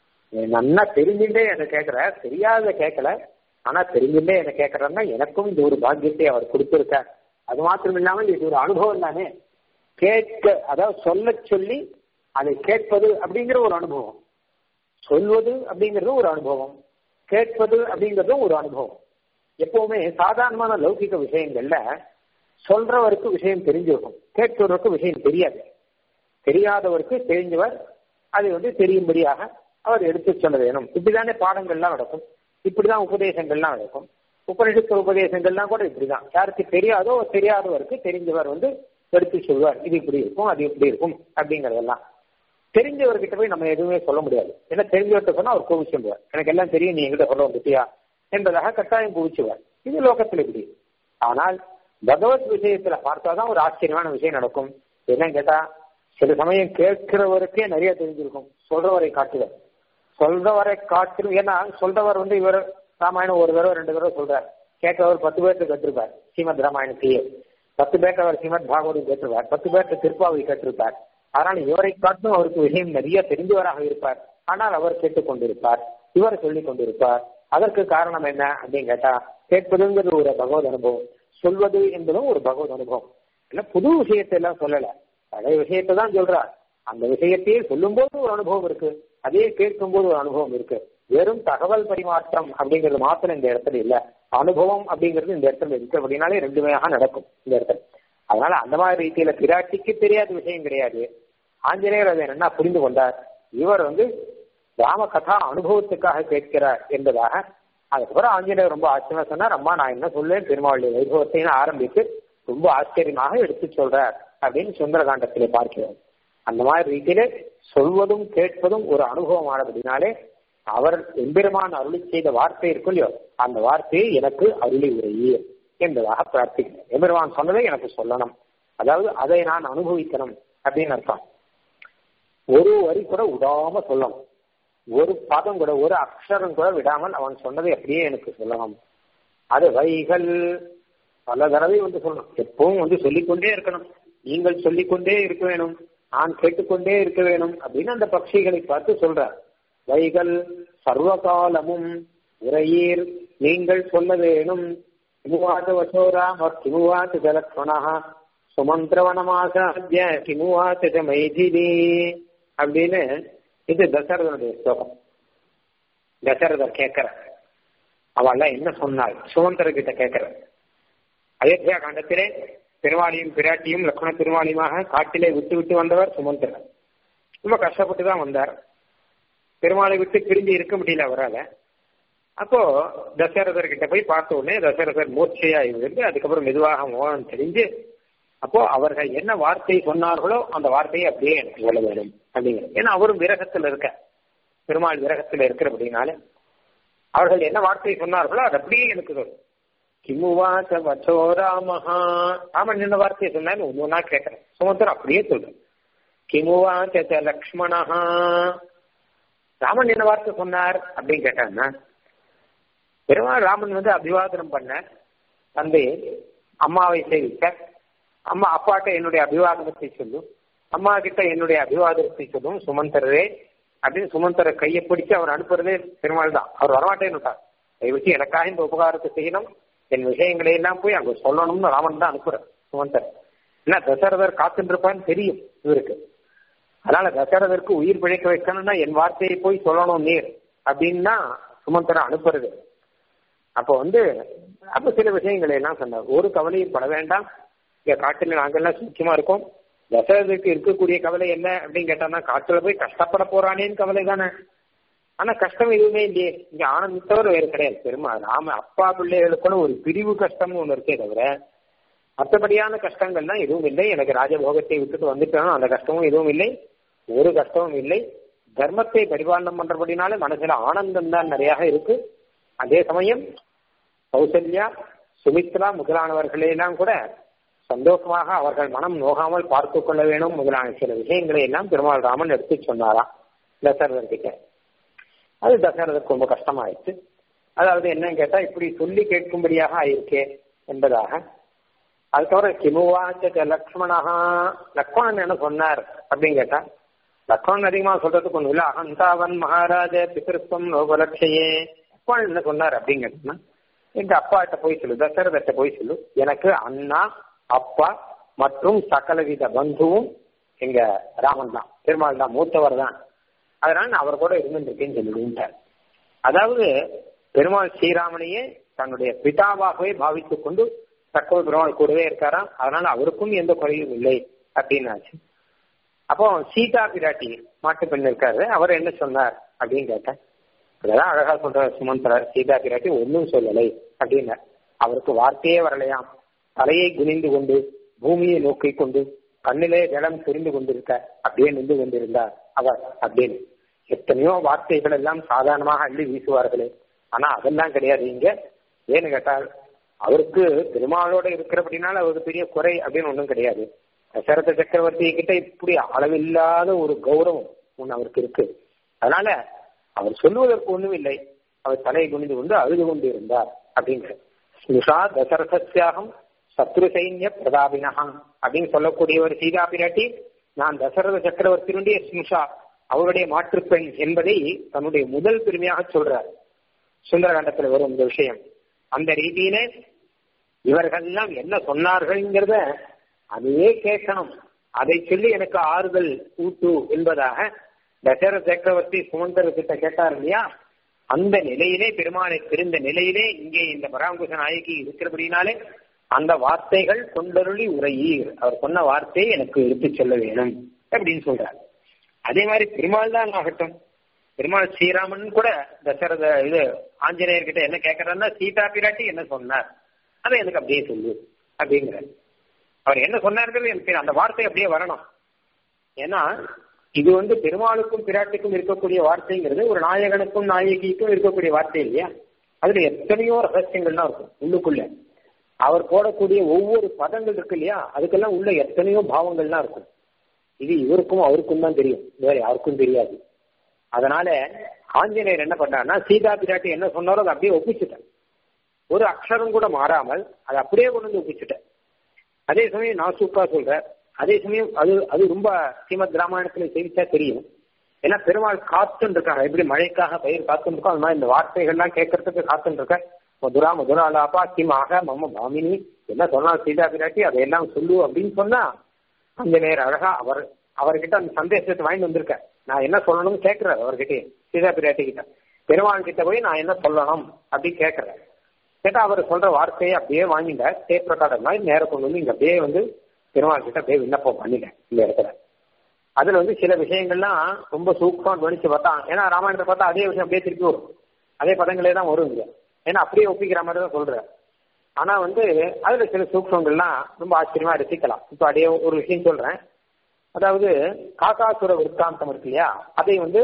நல்லா தெரிஞ்சுட்டே என்ன கேட்கிற தெரியாத கேட்கல ஆனா தெரிஞ்சுட்டே என்ன கேட்கறன்னா எனக்கும் இந்த ஒரு பாக்கியத்தை அவர் கொடுத்திருக்கார் அது மாத்திரம் இல்லாமல் இது ஒரு அனுபவம் தானே கேட்க அதாவது சொல்ல சொல்லி அதை கேட்பது அப்படிங்கிற ஒரு அனுபவம் சொல்வது அப்படிங்கிறது ஒரு அனுபவம் கேட்பது அப்படிங்கிறதும் ஒரு அனுபவம் எப்பவுமே சாதாரணமான லௌகிக விஷயங்கள்ல சொல்றவருக்கு விஷயம் தெரிஞ்சிருக்கும் கேட்கிறவருக்கு விஷயம் தெரியாது தெரியாதவருக்கு தெரிஞ்சவர் அதை வந்து தெரியும்படியாக அவர் எடுத்து சொல்ல வேணும் இப்படிதானே பாடங்கள்லாம் நடக்கும் இப்படிதான் உபதேசங்கள்லாம் நடக்கும் உபநிஷத்து உபதேசங்கள்லாம் கூட இப்படிதான் யாருக்கு தெரியாதோ தெரியாதவருக்கு தெரிஞ்சவர் வந்து எடுத்து சொல்வார் இது இப்படி இருக்கும் அது இப்படி இருக்கும் அப்படிங்கறதெல்லாம் தெரிஞ்சவர்கிட்ட போய் நம்ம எதுவுமே சொல்ல முடியாது ஏன்னா தெரிஞ்சவர்கிட்ட சொன்னா அவர் கோவிச்சுடுவார் எனக்கு எல்லாம் தெரியும் நீ எங்கிட்ட சொல்ல வந்துட்டியா என்பதாக கட்டாயம் கோவிச்சுவார் இது லோகத்தில் இப்படி ஆனால் பகவத் விஷயத்துல பார்த்தாதான் ஒரு ஆச்சரியமான விஷயம் நடக்கும் என்னன்னு கேட்டா சில சமயம் கேட்கிறவருக்கே நிறைய தெரிஞ்சிருக்கும் சொல்றவரை காட்டுவர் சொல்றவரை காட்டிலும் ஏன்னா சொல்றவர் வந்து இவர் ராமாயணம் ஒரு தடவை ரெண்டு தடவை சொல்றார் கேட்கிறவர் பத்து பேர்த்து கேட்டிருப்பார் ஸ்ரீமத் ராமாயணத்தையே பத்து பேர்த்த அவர் ஸ்ரீமத் பாகவதம் கேட்டிருப்பார் பத்து பேர்த்த திருப்பாவை கேட்டிருப்பார் ஆனால் இவரை காட்டும் அவருக்கு விஷயம் நிறைய தெரிந்தவராக இருப்பார் ஆனால் அவர் கேட்டுக்கொண்டிருப்பார் இவர் சொல்லிக் கொண்டிருப்பார் அதற்கு காரணம் என்ன அப்படின்னு கேட்டா கேட்பதுங்கிறது ஒரு பகவத் அனுபவம் சொல்வது என்பதும் ஒரு பகவத் அனுபவம் இல்ல புது விஷயத்தை எல்லாம் சொல்லல பழைய விஷயத்தை தான் சொல்றார் அந்த விஷயத்தையே சொல்லும் போது ஒரு அனுபவம் இருக்கு அதே கேட்கும் போது ஒரு அனுபவம் இருக்கு வெறும் தகவல் பரிமாற்றம் அப்படிங்கிறது மாத்திரம் இந்த இடத்துல இல்ல அனுபவம் அப்படிங்கிறது இந்த இடத்துல இருக்கு அப்படின்னாலே ரெண்டுமையாக நடக்கும் இந்த இடத்துல அதனால அந்த மாதிரி ரீதியில பிராட்டிக்கு தெரியாத விஷயம் கிடையாது ஆஞ்சநேயர் அதை என்ன புரிந்து கொண்டார் இவர் வந்து ராம கதா அனுபவத்துக்காக கேட்கிறார் என்பதாக அதுக்கப்புறம் ஆஞ்சநேயர் ரொம்ப ஆச்சரியமா சொன்னார் அம்மா நான் என்ன சொல்லேன் பெருமாளுடைய வைபவத்தை ஆரம்பித்து ரொம்ப ஆச்சரியமாக எடுத்து சொல்றார் அப்படின்னு சுந்தரகாண்டத்திலே பார்க்கிறோம் அந்த மாதிரி ரீதியிலே சொல்வதும் கேட்பதும் ஒரு அனுபவமானபடினாலே அவர் எம்பெருமான் அருளி செய்த வார்த்தை இருக்கும் இல்லையோ அந்த வார்த்தையை எனக்கு அருளி உரையே என்பதாக பிரார்த்திக்கிறேன் எம்பெருமான் சொன்னதை எனக்கு சொல்லணும் அதாவது அதை நான் அனுபவிக்கணும் அப்படின்னு அர்த்தம் ஒரு வரி கூட விடாம சொல்லணும் ஒரு பதம் கூட ஒரு அக்ஷரம் கூட விடாமல் அவன் சொன்னதை அப்படியே எனக்கு சொல்லணும் அது வைகள் பல தடவை வந்து சொல்லணும் எப்பவும் வந்து சொல்லிக்கொண்டே இருக்கணும் நீங்கள் சொல்லிக்கொண்டே இருக்க வேணும் நான் கேட்டுக்கொண்டே இருக்க வேணும் அப்படின்னு அந்த பட்சிகளை பார்த்து சொல்றார் வைகள் சர்வகாலமும் உரையீர் நீங்கள் சொல்ல வேணும் கிமுவாத வசோராம கிமுவாத ஜலக்ஷணா சுமந்திரவனமாசாத்திய கிமுவாத்த மைதிலி அப்படின்னு இது தசரதனுடைய ஸ்லோகம் தசரதர் கேட்கிற அவள்லாம் என்ன சொன்னாள் சுமந்திர கிட்ட கேட்கிற அயோத்தியா காண்டத்திலே பெருமாளியும் பிராட்டியும் லக்ஷ்மண திருமாலியுமாக காட்டிலே விட்டு விட்டு வந்தவர் சுமந்திரர் ரொம்ப கஷ்டப்பட்டு தான் வந்தார் பெருமாளை விட்டு பிரிஞ்சு இருக்க முடியல அவரால் அப்போ தசரதர் கிட்ட போய் பார்த்த உடனே தசரதர் மூர்ச்சையா இருந்து அதுக்கப்புறம் மெதுவாக மோகனம் தெரிஞ்சு அப்போ அவர்கள் என்ன வார்த்தை சொன்னார்களோ அந்த வார்த்தையை அப்படியே எனக்கு சொல்ல வேணும் அப்படிங்கிறது ஏன்னா அவரும் விரகத்தில் இருக்க பெருமாள் விரகத்தில் இருக்கிறபடினால அவர்கள் என்ன வார்த்தை சொன்னார்களோ அது அப்படியே எனக்கு சொல்லும் கிமுவாச்ச வச்சோ ராமஹா ராமன் என்ன வார்த்தையை சொன்னான்னு ஒன்று ஒன்றா கேட்கிறேன் சுமந்தர் அப்படியே சொல்றேன் கிமுவாச்ச லக்ஷ்மணஹா ராமன் என்ன வார்த்தை சொன்னார் அப்படின்னு கேட்டாங்கன்னா பெருமாள் ராமன் வந்து அபிவாதனம் பண்ண தந்தையை அம்மாவை சேவிக்க அம்மா அப்பாட்ட என்னுடைய அபிவாதனத்தை சொல்லும் அம்மா கிட்ட என்னுடைய அபிவாதனத்தை சொல்லும் சுமந்தரே அப்படின்னு சுமந்தரை கையை பிடிச்சு அவர் அனுப்புறதே பெருமாள் தான் அவர் வரமாட்டேன்னு அதை வச்சு எனக்காக இந்த உபகாரத்தை செய்யணும் என் விஷயங்களை எல்லாம் போய் அங்க சொல்லணும்னு ராமன் தான் அனுப்புற சுமந்தர் ஏன்னா தசரதர் காத்துட்டு இருப்பான்னு தெரியும் இவருக்கு அதனால தசரதற்கு உயிர் பிழைக்க வைக்கணும்னா என் வார்த்தையை போய் சொல்லணும் நீர் அப்படின்னா சுமந்தரை அனுப்புறது அப்போ வந்து அப்ப சில விஷயங்களை எல்லாம் சொன்னார் ஒரு கவலையும் பட வேண்டாம் இங்க காட்டுல நாங்கெல்லாம் சுத்தமா இருக்கோம் தசரதற்கு இருக்கக்கூடிய கவலை என்ன அப்படின்னு கேட்டான்னா காட்டுல போய் கஷ்டப்பட போறானேன்னு கவலை தானே ஆனா கஷ்டம் எதுவுமே இல்லையே இங்க ஆனந்தத்தவர் வேறு கிடையாது பெருமா நாம அப்பா பிள்ளைகளுக்குள்ள ஒரு பிரிவு கஷ்டம்னு ஒண்ணு இருக்கே தவிர மற்றபடியான கஷ்டங்கள்லாம் எதுவும் இல்லை எனக்கு ராஜபோகத்தை விட்டுட்டு வந்துட்டோம் அந்த கஷ்டமும் எதுவும் இல்லை ஒரு கஷ்டமும் இல்லை தர்மத்தை பரிபாலனம் பண்றபடினாலே மனசுல ஆனந்தம் தான் நிறைய இருக்கு அதே சமயம் கௌசல்யா சுமித்ரா முதலானவர்களே எல்லாம் கூட சந்தோஷமாக அவர்கள் மனம் நோகாமல் பார்த்து கொள்ள வேணும் முதலான சில விஷயங்களை எல்லாம் பெருமாள் ராமன் எடுத்து சொன்னாராம் தசரதன் கிட்ட அது தசரதற்கு ரொம்ப கஷ்டமாயிடுச்சு அதாவது என்னன்னு கேட்டா இப்படி சொல்லி கேட்கும்படியாக ஆயிருக்கே என்பதாக அதுக்கப்புறம் கிமுவாச்ச லக்ஷ்மணஹா லக்ஷ்மணன் என்ன சொன்னார் அப்படின்னு கேட்டா லக்ஷ்மணன் அதிகமா சொல்றதுக்கு ஒண்ணு இல்ல அகந்தாவன் மகாராஜ பிதிருத்தம் லோகலட்சையே லக்ஷ்மணன் என்ன சொன்னார் அப்படின்னு கேட்டா எங்க அப்பாட்ட போய் சொல்லு தசரதத்தை போய் சொல்லு எனக்கு அண்ணா அப்பா மற்றும் சகலவித பந்துவும் எங்க ராமன் தான் பெருமாள் தான் மூத்தவர் தான் அதனால நான் அவர் கூட இருந்துருக்கேன்னு சொல்லிவிட்டார் அதாவது பெருமாள் ஸ்ரீராமனையே தன்னுடைய பிதாவாகவே பாவித்துக் கொண்டு தக்கவ பெருமாள் கூடவே இருக்காராம் அதனால அவருக்கும் எந்த குறையும் இல்லை அப்படின்னாச்சு அப்போ சீதா பிராட்டி மாட்டு பெண் இருக்காரு அவர் என்ன சொன்னார் அப்படின்னு கேட்டேன் அதெல்லாம் அழகா சொல்ற சுமந்தரர் சீதா பிராட்டி ஒன்றும் சொல்லலை அப்படின்னார் அவருக்கு வார்த்தையே வரலையாம் தலையை குனிந்து கொண்டு பூமியை நோக்கி கொண்டு கண்ணிலே ஜலம் தெரிந்து கொண்டிருக்க அப்படியே நின்று கொண்டிருந்தார் அவர் அப்படின்னு எத்தனையோ வார்த்தைகள் எல்லாம் சாதாரணமாக அள்ளி வீசுவார்களே ஆனா அதெல்லாம் கிடையாது இங்க ஏன்னு கேட்டால் அவருக்கு பெருமாளோட இருக்கிறபடினால அவருக்கு பெரிய குறை அப்படின்னு ஒன்றும் கிடையாது தசரத சக்கரவர்த்தி கிட்ட இப்படி அளவில்லாத ஒரு கௌரவம் ஒன்று அவருக்கு இருக்கு அதனால அவர் சொல்லுவதற்கு ஒண்ணும் இல்லை அவர் தலையை குனிந்து கொண்டு அழுது கொண்டு இருந்தார் அப்படிங்கிற ஸ்மிருஷா தசரதியாகம் சத்ரு சைன்ய பிரதாபினகம் அப்படின்னு சொல்லக்கூடிய ஒரு சீதா பிராட்டி நான் தசரத சக்கரவர்த்தியினுடைய ஸ்மிருஷா அவருடைய மாற்றுப்பெண் என்பதை தன்னுடைய முதல் பெருமையாக சொல்றார் சுந்தரகாண்டத்தில் வரும் இந்த விஷயம் அந்த ரீதியில இவர்கள்லாம் என்ன சொன்னார்கள்ங்கிறத அதையே கேட்கணும் அதை சொல்லி எனக்கு ஆறுதல் ஊட்டு என்பதாக தசரத சக்கரவர்த்தி சுமந்தர் கிட்ட கேட்டார் இல்லையா அந்த நிலையிலே பெருமானை பிரிந்த நிலையிலே இங்கே இந்த பராங்குச நாயகி இருக்கிறபடினாலே அந்த வார்த்தைகள் கொண்டருளி உரையீர் அவர் சொன்ன வார்த்தையை எனக்கு எடுத்துச் சொல்ல வேணும் அப்படின்னு சொல்றார் அதே மாதிரி பெருமாள் தான் ஆகட்டும் பெருமாள் ஸ்ரீராமன் கூட தசரத இது ஆஞ்சநேயர் கிட்ட என்ன கேட்கறாருன்னா சீதா பிராட்டி என்ன சொன்னார் அதை எனக்கு அப்படியே சொல்லு அப்படிங்கிறார் அவர் என்ன சொன்னார்கள் எனக்கு அந்த வார்த்தை அப்படியே வரணும் ஏன்னா இது வந்து பெருமாளுக்கும் பிராட்டிக்கும் இருக்கக்கூடிய வார்த்தைங்கிறது ஒரு நாயகனுக்கும் நாயகிக்கும் இருக்கக்கூடிய வார்த்தை இல்லையா அதுல எத்தனையோ ரகசியங்கள்லாம் இருக்கும் உள்ளுக்குள்ள அவர் போடக்கூடிய ஒவ்வொரு பதங்கள் இருக்கு இல்லையா அதுக்கெல்லாம் உள்ள எத்தனையோ பாவங்கள்லாம் இருக்கும் இது இவருக்கும் அவருக்கும் தான் தெரியும் வேற யாருக்கும் தெரியாது அதனால ஆஞ்சநேயர் என்ன பண்றாருன்னா சீதா பிராட்டி என்ன சொன்னாரோ அதை அப்படியே ஒப்பிச்சுட்டேன் ஒரு அக்ஷரம் கூட மாறாமல் அதை அப்படியே கொண்டு வந்து ஒப்பிச்சுட்டேன் அதே சமயம் நான் சூப்பா சொல்றேன் அதே சமயம் அது அது ரொம்ப ஸ்ரீமத் ராமாயணத்துல தெரிவிச்சா தெரியும் ஏன்னா பெருமாள் காத்துன்னு இருக்காங்க எப்படி மழைக்காக பயிர் காத்துன்னு இருக்கோம் அது மாதிரி இந்த வார்த்தைகள்லாம் கேட்கறதுக்கு காத்துன்னு இருக்க மதுரா மதுராலாப்பா கிமாக மம்ம பாமினி என்ன சொன்னா சீதா பிராட்டி அதையெல்லாம் சொல்லு அப்படின்னு சொன்னா அந்த நேரம் அழகா அவர் அவர்கிட்ட அந்த சந்தேசத்தை வாங்கி வந்திருக்க நான் என்ன சொல்லணும்னு கேட்கிறார் அவர்கிட்ட சீதா பிராட்டி கிட்ட பெருமாள் கிட்ட போய் நான் என்ன சொல்லணும் அப்படின்னு கேட்கிறேன் கேட்டா அவர் சொல்ற வார்த்தையை அப்படியே வாங்கிட்ட டேப் ரெக்கார்டர் மாதிரி நேரம் கொண்டு வந்து இங்க அப்படியே வந்து பெருமாள் கிட்ட அப்படியே விண்ணப்பம் பண்ணிட்டேன் இந்த இடத்துல அதுல வந்து சில விஷயங்கள்லாம் ரொம்ப சூக்ஷம் கவனிச்சு பார்த்தா ஏன்னா ராமாயணத்தை பார்த்தா அதே விஷயம் அப்படியே திருப்பி வரும் அதே பதங்களே தான் வரும் இங்க ஏன்னா அப்படியே ஒப்பிக்கிற மாதிரி தான் சொல்றேன் ஆனா வந்து அதுல சில சூக்ஷங்கள்லாம் ரொம்ப ஆச்சரியமா ரசிக்கலாம் இப்ப அப்படியே ஒரு விஷயம் சொல்றேன் அதாவது காக்காசுர விற்காந்தம் இருக்கு இல்லையா அதை வந்து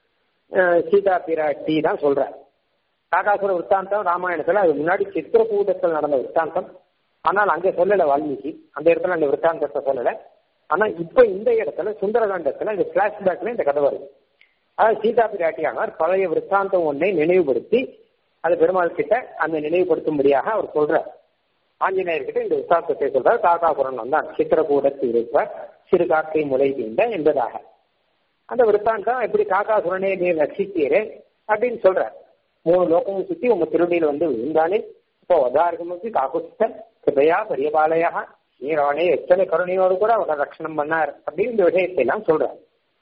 சீதா பிராட்டி தான் சொல்ற காக்காசுர விற்காந்தம் ராமாயணத்துல அது முன்னாடி சித்திரகூடத்தில் நடந்த விற்காந்தம் ஆனால் அங்கே சொல்லல வால்மீகி அந்த இடத்துல அந்த விற்காந்தத்தை சொல்லல ஆனா இப்ப இந்த இடத்துல சுந்தரகாண்டத்துல இந்த பிளாஷ்பேக்ல இந்த கதை வருது அதாவது சீதா பிராட்டியானார் பழைய விற்காந்தம் ஒன்றை நினைவுபடுத்தி அது பெருமாள் கிட்ட அந்த நினைவுபடுத்தும்படியாக அவர் சொல்றார் ஆஞ்சநேயர் கிட்ட இந்த விசாசத்தை சொல்றார் காக்காபுரம் வந்தான் சித்திரகூடத்தில் இருப்ப சிறு காக்கை முளை தீண்ட என்பதாக அந்த விற்த்தாந்தம் எப்படி காக்காசுரனே நீர் ரட்சித்தீரே அப்படின்னு சொல்றார் மூணு லோகமும் சுத்தி உங்க திருடியில் வந்து விழுந்தானே இப்போ வதார்கமுக்கு காக்குஸ்தன் கிருபையா பெரியபாலையா நீரானே எத்தனை கருணையோடு கூட அவரை ரட்சணம் பண்ணார் அப்படின்னு இந்த விஷயத்தை எல்லாம் சொல்றார்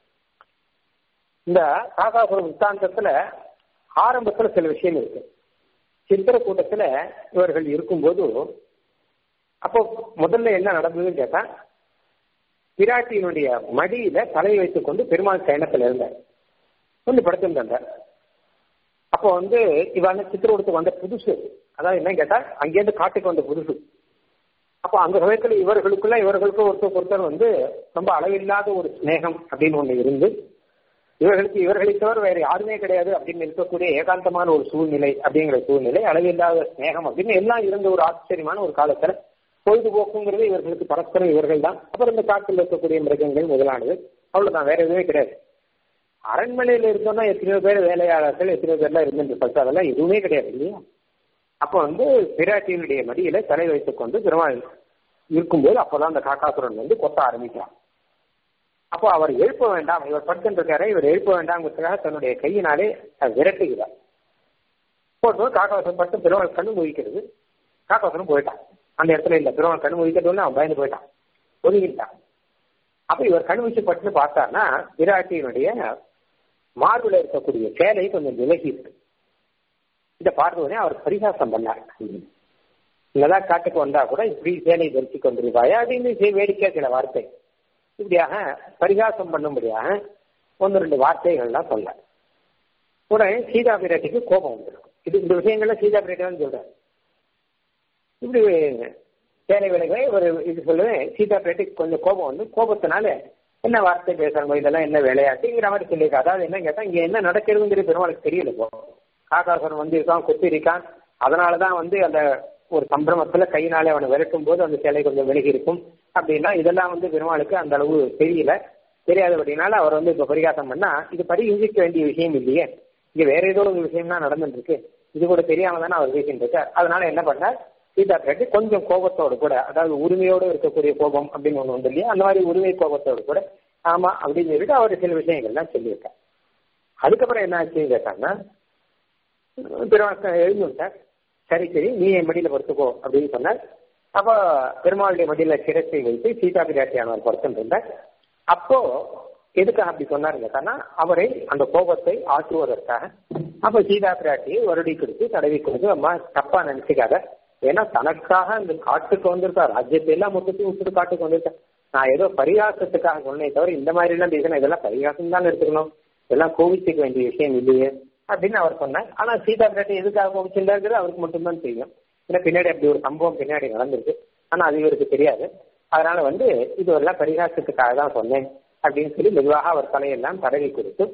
இந்த காக்காசுர விற்த்தாந்தத்துல ஆரம்பத்துல சில விஷயம் இருக்கு சித்திர கூட்டத்துல இவர்கள் இருக்கும்போது அப்போ முதல்ல என்ன நடந்ததுன்னு கேட்டா பிராட்டியினுடைய மடியில தலை வைத்துக் கொண்டு பெருமாள் சயனத்துல இருந்தார் வந்து படுத்திருந்தார் அப்போ வந்து இவன் சித்திரக்கூடத்துக்கு வந்த புதுசு அதாவது என்ன கேட்டா அங்கேருந்து காட்டுக்கு வந்த புதுசு அப்போ அந்த சமயத்துல இவர்களுக்குள்ள இவர்களுக்கு ஒருத்தர் ஒருத்தர் வந்து ரொம்ப அளவில்லாத ஒரு ஸ்நேகம் அப்படின்னு ஒண்ணு இருந்து இவர்களுக்கு இவர்களை தவிர வேற யாருமே கிடையாது அப்படின்னு இருக்கக்கூடிய ஏகாந்தமான ஒரு சூழ்நிலை அப்படிங்கிற சூழ்நிலை அளவில்லாத ஸ்நேகம் அப்படின்னு எல்லாம் இருந்த ஒரு ஆச்சரியமான ஒரு காலத்துல பொழுதுபோக்குங்கிறது இவர்களுக்கு பரஸ்பரம் இவர்கள் தான் அப்புறம் இந்த காட்டில் இருக்கக்கூடிய மிருகங்கள் முதலானது அவ்வளவுதான் வேற எதுவுமே கிடையாது அரண்மனையில இருந்தோம்னா எத்தனையோ பேர் வேலையாளர்கள் எத்தனையோ பேர்லாம் இருந்துட்டு அதெல்லாம் எதுவுமே கிடையாது இல்லையா அப்போ வந்து பிராட்டியினுடைய மடியில தலை வைத்துக் கொண்டு பெருமாள் இருக்கும்போது அப்பதான் அந்த காக்காசுரன் வந்து கொத்த ஆரம்பிக்கிறான் அப்போ அவர் எழுப்ப வேண்டாம் இவர் படுத்துட்டு இருக்காரு இவர் எழுப்ப வேண்டாம்ங்கிறதுக்காக தன்னுடைய கையினாலே விரட்டுகிறார் போட்டு காக்காசுரம் பட்டு பெருமாள் கண்ணு முழிக்கிறது காக்காசுரம் போயிட்டான் அந்த இடத்துல இல்ல பெருமாள் கண்ணு முழிக்கிறது அவன் பயந்து போயிட்டான் ஒதுங்கிட்டான் அப்ப இவர் கண்ணு வச்சு பட்டுன்னு பார்த்தாருன்னா விராட்டியினுடைய மார்பில் இருக்கக்கூடிய சேலை கொஞ்சம் விலகி இருக்கு இதை பார்த்தோடனே அவர் பரிகாசம் பண்ணார் இங்கதான் காட்டுக்கு வந்தா கூட இப்படி சேலை தரிசி கொண்டிருப்பாயா அப்படின்னு வேடிக்கை சில வார்த்தை இப்படியாக பரிகாசம் பண்ணும்படியாக ஒன்று ரெண்டு வார்த்தைகள்லாம் சொல்ல உடனே சீதா பிராட்டிக்கு கோபம் வந்துருக்கும் இது இந்த விஷயங்கள்ல சீதா பிராட்டி தான் சொல்றாரு இப்படி சேலை விலகவே ஒரு இது சொல்லுவேன் சீதா பிராட்டிக்கு கொஞ்சம் கோபம் வந்து கோபத்தினால என்ன வார்த்தை பேசணும் இதெல்லாம் என்ன விளையாட்டுங்கிற மாதிரி சொல்லியிருக்காரு அதாவது என்ன கேட்டா இங்க என்ன நடக்கிறதுங்கிற பெருமாளுக்கு தெரியல இப்போ காக்காசுரன் வந்து இருக்கான் குத்தி இருக்கான் அதனாலதான் வந்து அந்த ஒரு சம்பிரமத்துல கையினாலே அவனை விரட்டும் போது அந்த சிலை கொஞ்சம் விலகி இருக்கும் அப்படின்னா இதெல்லாம் வந்து பெருமாளுக்கு அந்த அளவு தெரியல தெரியாதபடினால அவர் வந்து இப்ப பரிகாசம் பண்ணா இது பரிகசிக்க வேண்டிய விஷயம் இல்லையே இங்க வேற ஏதோ ஒரு விஷயம் தான் நடந்துட்டு இருக்கு இது கூட தெரியாம தானே அவர் பேசிட்டு இருக்கார் அதனால என்ன பண்ணார் சீதா பிராட்டி கொஞ்சம் கோபத்தோடு கூட அதாவது உரிமையோடு இருக்கக்கூடிய கோபம் அப்படின்னு ஒண்ணு உண்டு இல்லையா அந்த மாதிரி உரிமை கோபத்தோடு கூட ஆமா அப்படின்னு சொல்லிட்டு அவர் சில விஷயங்கள்லாம் சொல்லியிருக்கார் அதுக்கப்புறம் என்ன ஆச்சுன்னு கேட்டாங்கன்னா திருவாசம் எழுந்துட்டார் சரி சரி நீ என் மடியில படுத்துக்கோ அப்படின்னு சொன்னார் அப்போ பெருமாளுடைய மடியில சிரத்தை வைத்து சீதா பிராட்டியானவர் படுத்துட்டு இருந்தார் அப்போ எதுக்காக அப்படி சொன்னாரு கேட்டானா அவரை அந்த கோபத்தை ஆற்றுவதற்காக அப்ப சீதா பிராட்டியை வருடி கொடுத்து தடவி கொடுத்து அம்மா தப்பா நினைச்சுக்காத ஏன்னா தனக்காக அந்த காட்டுக்கு வந்திருக்கா ராஜ்யத்தை எல்லாம் மொத்தத்தையும் விட்டுட்டு காட்டுக்கு வந்திருக்கா நான் ஏதோ பரிகாசத்துக்காக சொன்னேன் தவிர இந்த மாதிரி எல்லாம் பேசணும் இதெல்லாம் பரிகாசம் தான் எடுத்துக்கணும் இதெல்லாம் கோவிச்சுக்க வேண்டிய விஷயம் இல்லையே அப்படின்னு அவர் சொன்னார் ஆனா சீதா பிராட்டி எதுக்காக கோவிச்சிருந்தாருங்கிறது அவருக்கு மட்டும்தான் தெரியும் ஏன்னா பின்னாடி அப்படி ஒரு சம்பவம் பின்னாடி நடந்திருக்கு ஆனா அது இவருக்கு தெரியாது அதனால வந்து இது எல்லாம் பரிகாசத்துக்காக தான் சொன்னேன் அப்படின்னு சொல்லி மெதுவாக அவர் தலையெல்லாம் தடவி கொடுத்து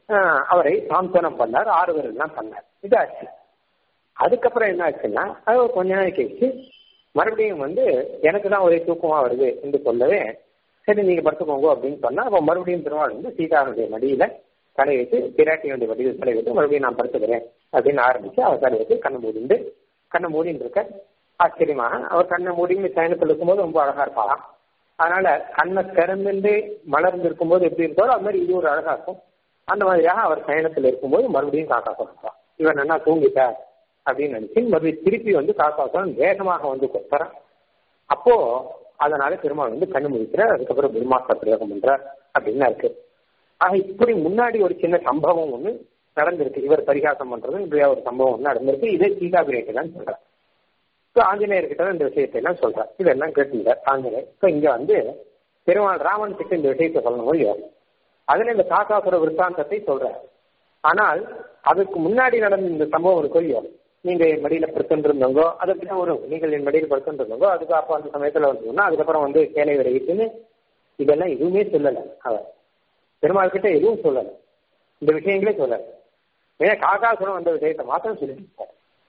அவரை சாந்தனம் பண்ணார் ஆறுதல் எல்லாம் பண்ணார் இதாச்சு அதுக்கப்புறம் என்ன ஆச்சுன்னா அது கொஞ்ச நாள் கழிச்சு மறுபடியும் வந்து எனக்கு தான் ஒரே தூக்கமா வருது என்று சொல்லவே சரி நீங்க படுத்துக்கோங்க அப்படின்னு சொன்னா அப்ப மறுபடியும் பெருமாள் வந்து சீதாவுடைய மடியில தலை வைத்து பிராட்டியுடைய மடியில் தலை வைத்து மறுபடியும் நான் படுத்துக்கிறேன் அப்படின்னு ஆரம்பிச்சு அவர் தலை வச்சு கண்ணை மூடிண்டு கண்ணை மூடின்னு இருக்க ஆச்சரியமாக அவர் கண்ணை மூடின்னு சயனத்தில் இருக்கும்போது ரொம்ப அழகா இருப்பாராம் அதனால கண்ணை திறந்துட்டு மலர்ந்து இருக்கும்போது எப்படி இருக்கோ அது மாதிரி இது ஒரு அழகா இருக்கும் அந்த மாதிரியாக அவர் சயனத்தில் இருக்கும்போது மறுபடியும் காக்கா சொல்றான் இவன் என்ன தூங்கிட்டார் அப்படின்னு நினைச்சு மறுபடியும் திருப்பி வந்து காக்காசன் வேகமாக வந்து கொத்துறான் அப்போ அதனால பெருமாள் வந்து கண்ணு முடிக்கிறார் அதுக்கப்புறம் பிரம்மாஸ்திர பிரயோகம் பண்றார் அப்படின்னு இருக்கு ஆக இப்படி முன்னாடி ஒரு சின்ன சம்பவம் ஒண்ணு நடந்திருக்கு இவர் பரிகாசம் பண்றது இப்படியா ஒரு சம்பவம் ஒண்ணு நடந்திருக்கு இதே சீதா பிரியத்தை தான் சொல்றார் இப்போ ஆஞ்சநேயர்கிட்ட இந்த விஷயத்தை எல்லாம் சொல்றார் இதெல்லாம் கேட்டுங்க ஆஞ்சநேயர் இப்போ இங்க வந்து பெருமாள் ராமன் கிட்ட இந்த விஷயத்தை சொல்லணும் இல்லையா அதுல இந்த காக்காசுர விற்த்தாந்தத்தை சொல்றார் ஆனால் அதுக்கு முன்னாடி நடந்த இந்த சம்பவம் இருக்கு இல்லையோ நீங்க என் மடியில படுத்துருந்தவங்க அதுக்கு தான் வரும் நீங்கள் என் மடியில் படுத்துருந்தவங்க அதுக்கு அப்போ அந்த சமயத்துல வந்தோம்னா அதுக்கப்புறம் வந்து கேளை விரைவிட்டுன்னு இதெல்லாம் எதுவுமே சொல்லல அவர் பெருமாள் கிட்ட எதுவும் சொல்லல இந்த விஷயங்களே சொல்லல ஏன்னா காக்காசுரம் வந்த விஷயத்தை மாத்திரம் சொல்லிட்டு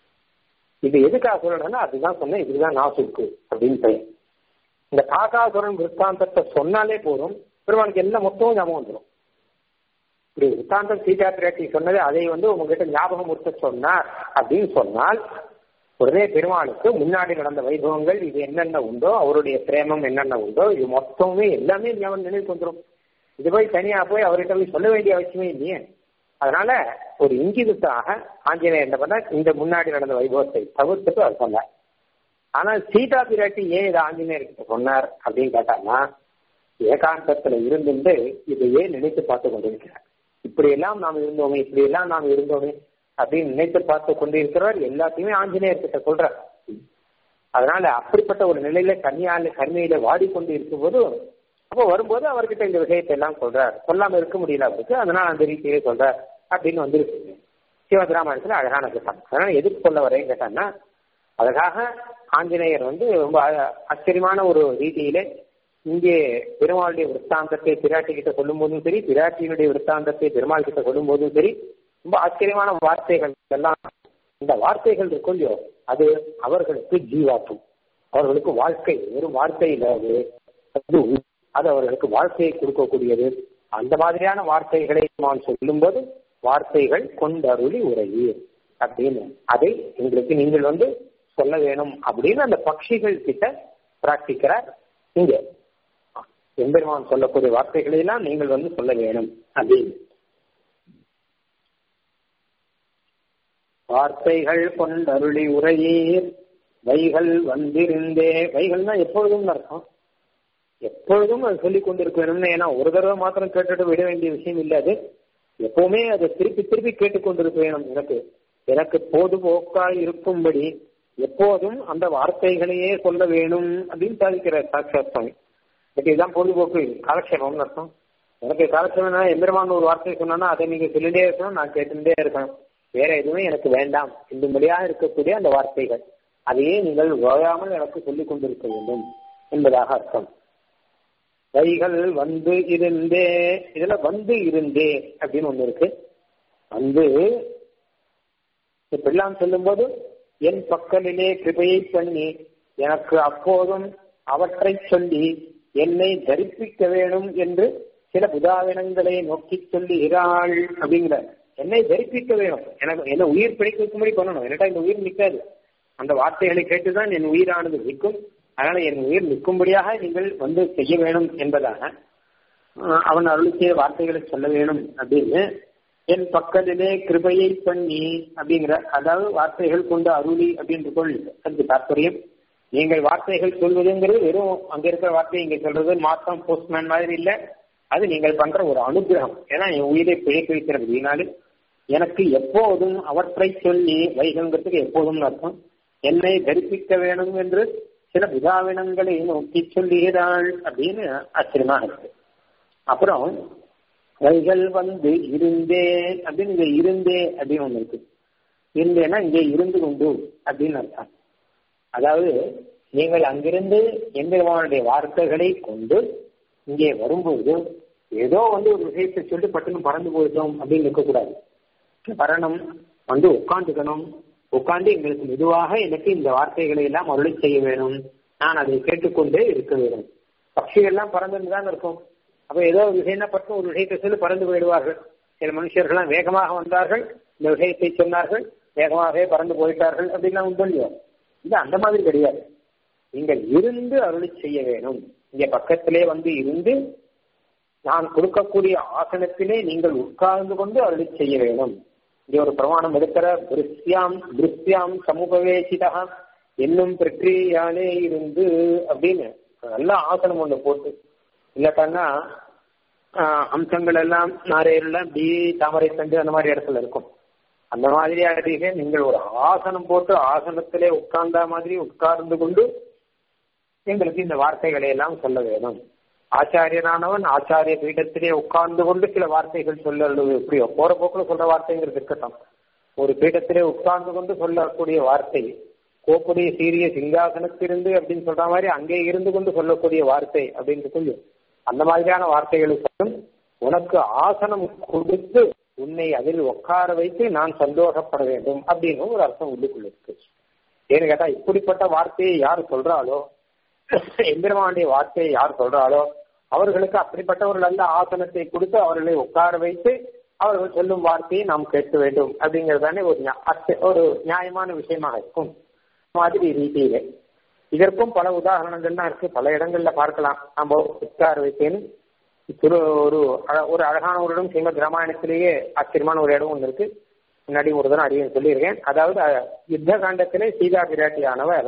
இது எதுக்காக சொல்லணும்னா அதுதான் சொன்னேன் இதுதான் நான் சுருக்கு அப்படின்னு சொல்லி இந்த காக்காசுரன் விற்த்தாந்தத்தை சொன்னாலே போதும் பெருமாளுக்கு எல்லாம் மொத்தமும் ஞாபகம் வந்துடும் இப்படி விற்த்தாந்தம் சீதா பிராட்டி சொன்னது அதை வந்து உங்ககிட்ட ஞாபகம் முறுத்த சொன்னார் அப்படின்னு சொன்னால் உடனே பெருமாளுக்கு முன்னாடி நடந்த வைபவங்கள் இது என்னென்ன உண்டோ அவருடைய பிரேமம் என்னென்ன உண்டோ இது மொத்தமே எல்லாமே ஞாபகம் நினைவுக்கு வந்துடும் இது போய் தனியா போய் அவர்கிட்ட போய் சொல்ல வேண்டிய அவசியமே இல்லையே அதனால ஒரு இங்கிதத்தாக ஆஞ்சநேயர் என்ன பண்ண இந்த முன்னாடி நடந்த வைபவத்தை தவிர்த்துட்டு அவர் சொன்னார் ஆனால் சீதா பிராட்டி ஏன் இதை ஆஞ்சநேயர்கிட்ட சொன்னார் அப்படின்னு கேட்டாங்கன்னா ஏகாந்தத்துல இருந்துட்டு இதையே நினைத்து பார்த்து கொண்டிருக்கிறார் இப்படி எல்லாம் நாம் இருந்தோமே இப்படி எல்லாம் நாம் இருந்தோமே அப்படின்னு நினைத்து பார்த்து கொண்டிருக்கிறவர் எல்லாத்தையுமே ஆஞ்சநேயர் கிட்ட சொல்றார் அதனால அப்படிப்பட்ட ஒரு நிலையில கன்னியால கருமையில வாடிக்கொண்டு இருக்கும்போது அப்போ வரும்போது அவர்கிட்ட இந்த விஷயத்தை எல்லாம் சொல்றார் சொல்லாம இருக்க முடியல அவருக்கு அதனால அந்த ரீதியிலே சொல்றார் அப்படின்னு வந்திருக்கு சிவகிராமத்துல அழகான கட்டம் அதனால எதுக்கு சொல்ல வரேன்னு கேட்டான்னா அதற்காக ஆஞ்சநேயர் வந்து ரொம்ப ஆச்சரியமான ஒரு ரீதியிலே இங்கே பெருமாளுடைய விற்த்தாந்தத்தை பிராட்டி கிட்ட சொல்லும் போதும் சரி பிராட்டியினுடைய விற்த்தாந்தத்தை பெருமாள் கிட்ட சொல்லும் போதும் சரி ரொம்ப ஆச்சரியமான வார்த்தைகள் எல்லாம் இந்த வார்த்தைகள் இருக்கும் இல்லையோ அது அவர்களுக்கு ஜீவாக்கும் அவர்களுக்கு வாழ்க்கை வெறும் வார்த்தையில் அது அது அவர்களுக்கு வாழ்க்கையை கொடுக்கக்கூடியது அந்த மாதிரியான வார்த்தைகளை நான் சொல்லும்போது வார்த்தைகள் கொண்டருளி உரையீர் அப்படின்னு அதை எங்களுக்கு நீங்கள் வந்து சொல்ல வேணும் அப்படின்னு அந்த பட்சிகள் கிட்ட பிரார்த்திக்கிறார் இங்க எம்பெருமான் சொல்லக்கூடிய வார்த்தைகளை எல்லாம் நீங்கள் வந்து சொல்ல வேணும் அப்படின்னு வார்த்தைகள் கொண்டருளி உரையீர் வைகள் வந்திருந்தே வைகள்னா எப்பொழுதும் அர்த்தம் எப்பொழுதும் அது சொல்லிக் கொண்டிருக்க வேணும்னு ஏன்னா ஒரு தடவை மாத்திரம் கேட்டுட்டு விட வேண்டிய விஷயம் இல்லை அது எப்பவுமே அதை திருப்பி திருப்பி கேட்டுக்கொண்டிருக்க வேணும் எனக்கு எனக்கு பொதுபோக்காய் இருக்கும்படி எப்போதும் அந்த வார்த்தைகளையே சொல்ல வேணும் அப்படின்னு சாதிக்கிறார் சாட்சாத் சுவாமி பட் இதுதான் பொழுதுபோக்கு காலக்ஷேபம்னு அர்த்தம் எனக்கு காலக்ஷேபம்னா எம்பெருமான் ஒரு வார்த்தை சொன்னா அதை நீங்க சொல்லிட்டே இருக்கணும் நான் கேட்டுட்டே இருக்கணும் வேற எதுவுமே எனக்கு வேண்டாம் இந்தும்படியாக இருக்கக்கூடிய அந்த வார்த்தைகள் அதையே நீங்கள் ஓயாமல் எனக்கு சொல்லிக் கொண்டிருக்க வேண்டும் என்பதாக அர்த்தம் வைகள் வந்து இருந்தே இதுல வந்து இருந்தே அப்படின்னு ஒண்ணு இருக்கு வந்து இப்படிலாம் சொல்லும்போது என் பக்கலிலே கிருபையை பண்ணி எனக்கு அப்போதும் அவற்றை சொல்லி என்னை தரிப்பிக்க வேணும் என்று சில புதாவினங்களை நோக்கி சொல்லுகிறாள் அப்படிங்கிற என்னை தரிப்பிக்க வேணும் எனக்கு என்ன உயிர் பிடிக்க வைக்கும்படி பண்ணணும் என்னட்டா இந்த உயிர் நிற்காது அந்த வார்த்தைகளை கேட்டுதான் என் உயிரானது நிற்கும் அதனால என் உயிர் நிற்கும்படியாக நீங்கள் வந்து செய்ய வேணும் என்பதாக அவன் அருள் செய்த வார்த்தைகளை சொல்ல வேணும் அப்படின்னு என் பக்கத்திலே கிருபையை பண்ணி அப்படிங்கிற அதாவது வார்த்தைகள் கொண்டு அருளி அப்படின்ற கொள் அதுக்கு தாற்பயம் நீங்கள் வார்த்தைகள் சொல்வதுங்கிறது வெறும் அங்க இருக்கிற வார்த்தை இங்க சொல்றது மாத்தம் போஸ்ட்மேன் மாதிரி இல்ல அது நீங்கள் பண்ற ஒரு அனுகிரகம் ஏன்னா என் உயிரை பிழைக்க வைக்கிறது வீணாலும் எனக்கு எப்போதும் அவற்றை சொல்லி வைகங்கிறதுக்கு எப்போதும் அர்த்தம் என்னை தரிப்பிக்க வேணும் என்று சில புதாவினங்களை நோக்கி சொல்லுகிறாள் அப்படின்னு ஆச்சரியமாக இருக்கு அப்புறம் வைகள் வந்து இருந்தே அப்படின்னு இங்க இருந்தே அப்படின்னு ஒண்ணு இருக்கு இருந்தேன்னா இங்கே இருந்து கொண்டு அப்படின்னு அர்த்தம் அதாவது நீங்கள் அங்கிருந்து எம்பெருமானுடைய வார்த்தைகளை கொண்டு இங்கே வரும்போது ஏதோ வந்து ஒரு விஷயத்தை சொல்லிட்டு பட்டுன்னு பறந்து போயிட்டோம் அப்படின்னு இருக்கக்கூடாது வரணும் வந்து உட்காந்துக்கணும் உட்காந்து எங்களுக்கு மெதுவாக எனக்கு இந்த வார்த்தைகளை எல்லாம் அருளி செய்ய வேணும் நான் அதை கேட்டுக்கொண்டே இருக்க வேணும் பட்சிகள் எல்லாம் பறந்துன்னு தான் இருக்கும் அப்ப ஏதோ ஒரு விஷயம் பட்டு ஒரு விஷயத்தை சொல்லி பறந்து போயிடுவார்கள் சில மனுஷர்கள்லாம் வேகமாக வந்தார்கள் இந்த விஷயத்தை சொன்னார்கள் வேகமாகவே பறந்து போயிட்டார்கள் அப்படின்லாம் உண்டு இல்லையோ இது அந்த மாதிரி கிடையாது நீங்கள் இருந்து அருளி செய்ய வேணும் இங்க பக்கத்திலே வந்து இருந்து நான் கொடுக்கக்கூடிய ஆசனத்திலே நீங்கள் உட்கார்ந்து கொண்டு அருளி செய்ய வேணும் இங்க ஒரு பிரமாணம் எடுக்கிற திருஷ்யாம் திருஷ்யாம் சமூகவேசிதா என்னும் பிரக்கிரியாலே இருந்து அப்படின்னு நல்ல ஆசனம் ஒண்ணு போட்டு இல்லாட்டான்னா அம்சங்கள் எல்லாம் நாரையெல்லாம் இப்படி தாமரை தண்டு அந்த மாதிரி இடத்துல இருக்கும் அந்த மாதிரியாக நீங்கள் ஒரு ஆசனம் போட்டு ஆசனத்திலே உட்கார்ந்த மாதிரி உட்கார்ந்து கொண்டு எங்களுக்கு இந்த வார்த்தைகளை எல்லாம் சொல்ல வேணும் ஆச்சாரியனானவன் ஆச்சாரிய பீடத்திலே உட்கார்ந்து கொண்டு சில வார்த்தைகள் சொல்ல எப்படியோ போற போக்குல சொல்ற வார்த்தைங்கிறது இருக்கட்டும் ஒரு பீடத்திலே உட்கார்ந்து கொண்டு சொல்லக்கூடிய வார்த்தை கோப்புடைய சீரிய சிங்காசனத்திலிருந்து அப்படின்னு சொல்ற மாதிரி அங்கே இருந்து கொண்டு சொல்லக்கூடிய வார்த்தை அப்படின்னு சொல்லி அந்த மாதிரியான வார்த்தைகளை சொல்லும் உனக்கு ஆசனம் கொடுத்து உன்னை அதில் உட்கார வைத்து நான் சந்தோஷப்பட வேண்டும் அப்படின்னு ஒரு அர்த்தம் உள்ளுக்குள்ள இருக்கு ஏன்னு கேட்டா இப்படிப்பட்ட வார்த்தையை யார் சொல்றாளோ எம்பெருமானுடைய வார்த்தையை யார் சொல்றாளோ அவர்களுக்கு அப்படிப்பட்டவர்கள் அந்த ஆசனத்தை கொடுத்து அவர்களை உட்கார வைத்து அவர்கள் சொல்லும் வார்த்தையை நாம் கேட்க வேண்டும் அப்படிங்கறதானே ஒரு ஒரு நியாயமான விஷயமாக இருக்கும் மாதிரி ரீதியில இதற்கும் பல உதாரணங்கள்லாம் இருக்கு பல இடங்கள்ல பார்க்கலாம் நம்ம உட்கார வைத்தேன்னு திரு ஒரு ஒரு அழகான ஒரு இடம் ஸ்ரீமத் ராமாயணத்திலேயே ஆச்சரியமான ஒரு இடம் ஒன்று இருக்கு முன்னாடி ஒரு தரம் அடியும் சொல்லியிருக்கேன் அதாவது யுத்த காண்டத்திலே சீதா பிராட்டியானவர்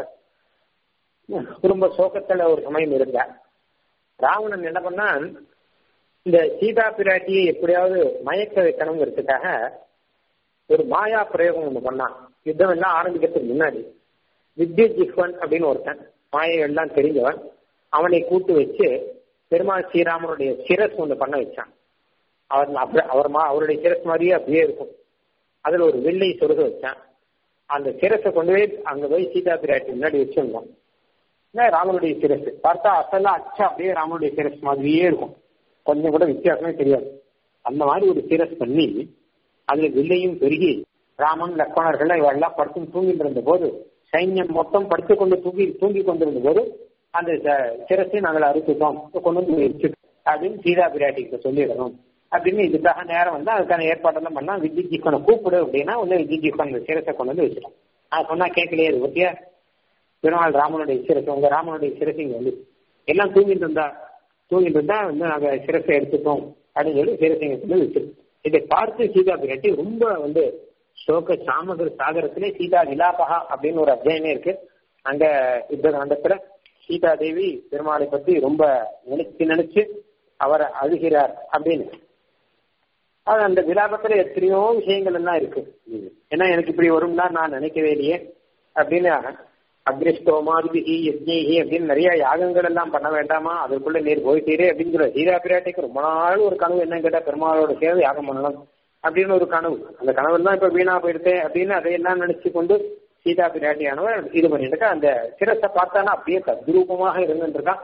குடும்ப சோகத்துல ஒரு சமயம் இருந்தார் ராவணன் என்ன பண்ணா இந்த சீதா பிராட்டியை எப்படியாவது மயக்க வைக்கணுங்கிறதுக்காக ஒரு மாயா பிரயோகம் ஒன்று பண்ணான் யுத்தம் எல்லாம் ஆரம்பிக்கிறதுக்கு முன்னாடி வித்ய ஜிஹ்வன் அப்படின்னு ஒருத்தன் மாயை எல்லாம் தெரிஞ்சவன் அவனை கூட்டு வச்சு பெருமாள் ஸ்ரீராமனுடைய சிரஸ் ஒன்று பண்ண வச்சான் அவர் அவர் அவருடைய சிரஸ் மாதிரியே அப்படியே இருக்கும் அதுல ஒரு வெள்ளை சொருக வச்சான் அந்த சிரஸை கொண்டு போய் அங்க போய் சீதா பிராட்டி முன்னாடி வச்சிருந்தோம் ராமனுடைய சிரஸ் பார்த்தா அசல்லாம் அச்சா அப்படியே ராமனுடைய சிரஸ் மாதிரியே இருக்கும் கொஞ்சம் கூட வித்தியாசமே தெரியாது அந்த மாதிரி ஒரு சிரஸ் பண்ணி அதுல வில்லையும் பெருகி ராமன் லக்ஷ்மணர்கள் இவெல்லாம் படுத்து தூங்கிட்டு இருந்த போது சைன்யம் மொத்தம் படுத்து கொண்டு தூங்கி தூங்கி கொண்டிருந்த போது அந்த சிரசை நாங்கள் அறுத்துட்டோம் கொண்டு வந்து வச்சு அப்படின்னு சீதா பிராட்டிக்கு சொல்லிடணும் அப்படின்னு இதுக்காக நேரம் வந்து அதுக்கான ஏற்பாடெல்லாம் பண்ணா வித்யுஜிக்கனை கூப்பிடு அப்படின்னா வந்து வித்யுஜிக்கன் அந்த சிரசை கொண்டு வந்து வச்சிட்டோம் நான் சொன்னா கேட்கலையே அது பத்தியா பெருமாள் ராமனுடைய சிரசு உங்க ராமனுடைய சிரசு இங்க வந்து எல்லாம் தூங்கிட்டு இருந்தா தூங்கிட்டு இருந்தா வந்து நாங்க சிரசை எடுத்துட்டோம் அப்படின்னு சொல்லி சிரசை கொண்டு வச்சிருக்கோம் இதை பார்த்து சீதா பிராட்டி ரொம்ப வந்து சோக சாமகர் சாகரத்திலே சீதா விலாபகா அப்படின்னு ஒரு அத்தியாயமே இருக்கு அங்க யுத்த காண்டத்துல சீதா தேவி பெருமாளை பத்தி ரொம்ப நினைச்சு நினைச்சு அவரை அழுகிறார் அப்படின்னு அது அந்த விலாபத்துல எத்தனையோ விஷயங்கள் எல்லாம் இருக்கு ஏன்னா எனக்கு இப்படி வரும்னா நான் நினைக்கவே இல்லையே அப்படின்னு அக்னிஷ்டோமாதிபிகி யஜ்ஞி அப்படின்னு நிறைய யாகங்கள் எல்லாம் பண்ண வேண்டாமா அதற்குள்ள நீர் போயிட்டீரே அப்படின்னு சொல்ல சீதா பிராட்டிக்கு ரொம்ப நாள் ஒரு கனவு என்னன்னு கேட்டா பெருமாளோட சேர்ந்து யாகம் பண்ணலாம் அப்படின்னு ஒரு கனவு அந்த கனவு தான் இப்ப வீணா போயிடுத்தேன் அப்படின்னு அதையெல்லாம் நினைச்சு கொண்டு சீதா பிராட்டியானவர் இது பண்ணிட்டு அந்த சிரஸை பார்த்தானா அப்படியே தத்ரூபமாக இருந்துருக்கான்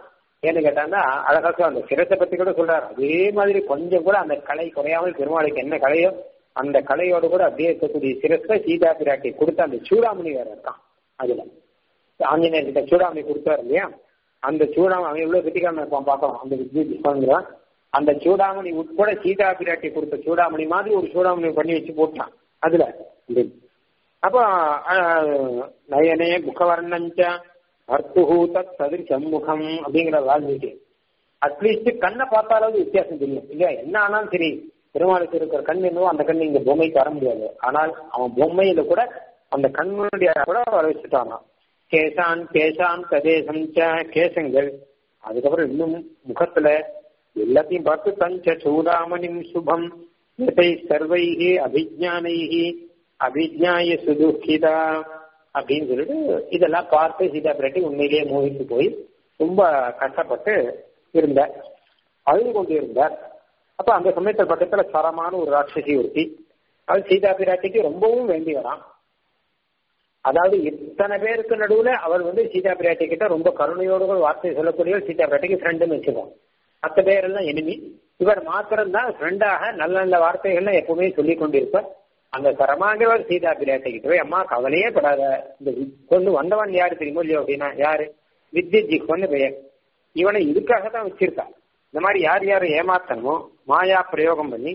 ஏன்னு கேட்டாங்கன்னா அழகாக அந்த சிரத்தை பத்தி கூட சொல்றாரு அதே மாதிரி கொஞ்சம் கூட அந்த கலை குறையாமல் பெருமாளுக்கு என்ன கலையோ அந்த கலையோடு கூட அப்படியே இருக்கக்கூடிய சிரத்தை சீதா பிராட்டி கொடுத்த அந்த சூடாமணி வேற இருக்கான் அதுல ஆஞ்சநேயர் கிட்ட சூடாமணி கொடுத்தாரு இல்லையா அந்த சூடாமணி அவன் எவ்வளவு கெட்டிக்காரன் இருப்பான் பார்க்கலாம் அந்த வித்யுத் அந்த சூடாமணி உட்பட சீதா பிராட்டி கொடுத்த சூடாமணி மாதிரி ஒரு சூடாமணி பண்ணி வச்சு போட்டான் அதுல அப்போ நயனே முகவர்ணஞ்ச அர்த்துஹூ தத் சதிர்ஷம் முகம் அப்படிங்கிற வால்மீகி அட்லீஸ்ட் கண்ணை பார்த்தாலாவது வித்தியாசம் தெரியும் இல்லையா என்ன ஆனாலும் சரி பெருமாளுக்கு இருக்கிற கண் என்னவோ அந்த கண் இங்க பொம்மைக்கு வர முடியாது ஆனால் அவன் பொம்மையில கூட அந்த கண்ணுடைய கூட வர வச்சுட்டானா கேசான் கேசான் கதேசம் கேசங்கள் அதுக்கப்புறம் இன்னும் முகத்துல எல்லாத்தையும் பார்த்து தஞ்ச சூடாமணிம் சுபம் எதை சர்வைகி அபிஜானைகி அபிஜாய சுதுக்கிதா அப்படின்னு சொல்லிட்டு இதெல்லாம் பார்த்து சீதா பிராட்டி உண்மையிலேயே மோகித்து போய் ரொம்ப கஷ்டப்பட்டு இருந்தார் அழுது கொண்டு இருந்தார் அப்ப அந்த சமயத்தில் பக்கத்துல சரமான ஒரு ராட்சசி ஒருத்தி அது சீதா பிராட்டிக்கு ரொம்பவும் வேண்டி வரான் அதாவது இத்தனை பேருக்கு நடுவுல அவர் வந்து சீதா பிராட்டி கிட்ட ரொம்ப கருணையோடு வார்த்தை சொல்லக்கூடிய சீதா பிராட்டிக்கு ஃப்ரெண்டுன்னு வச்சுக்கோம் மற்ற பேரெல்லாம் எனிமி இவர் மாத்திரம்தான் ஃப்ரெண்டாக நல்ல நல்ல வார்த்தைகள்லாம் எப்பவுமே சொல்லி கொண்டிருப்பார் அந்த சரமாகிறவர் சீதா பிராட்டி கிட்ட போய் அம்மா கவலையே படாத இந்த கொண்டு வந்தவன் யாரு தெரியுமோ இல்லையோ அப்படின்னா யாரு வித்யஜிக்வன்னு பெயர் இவனை இதுக்காக தான் வச்சிருக்கா இந்த மாதிரி யார் யாரை ஏமாத்தணுமோ மாயா பிரயோகம் பண்ணி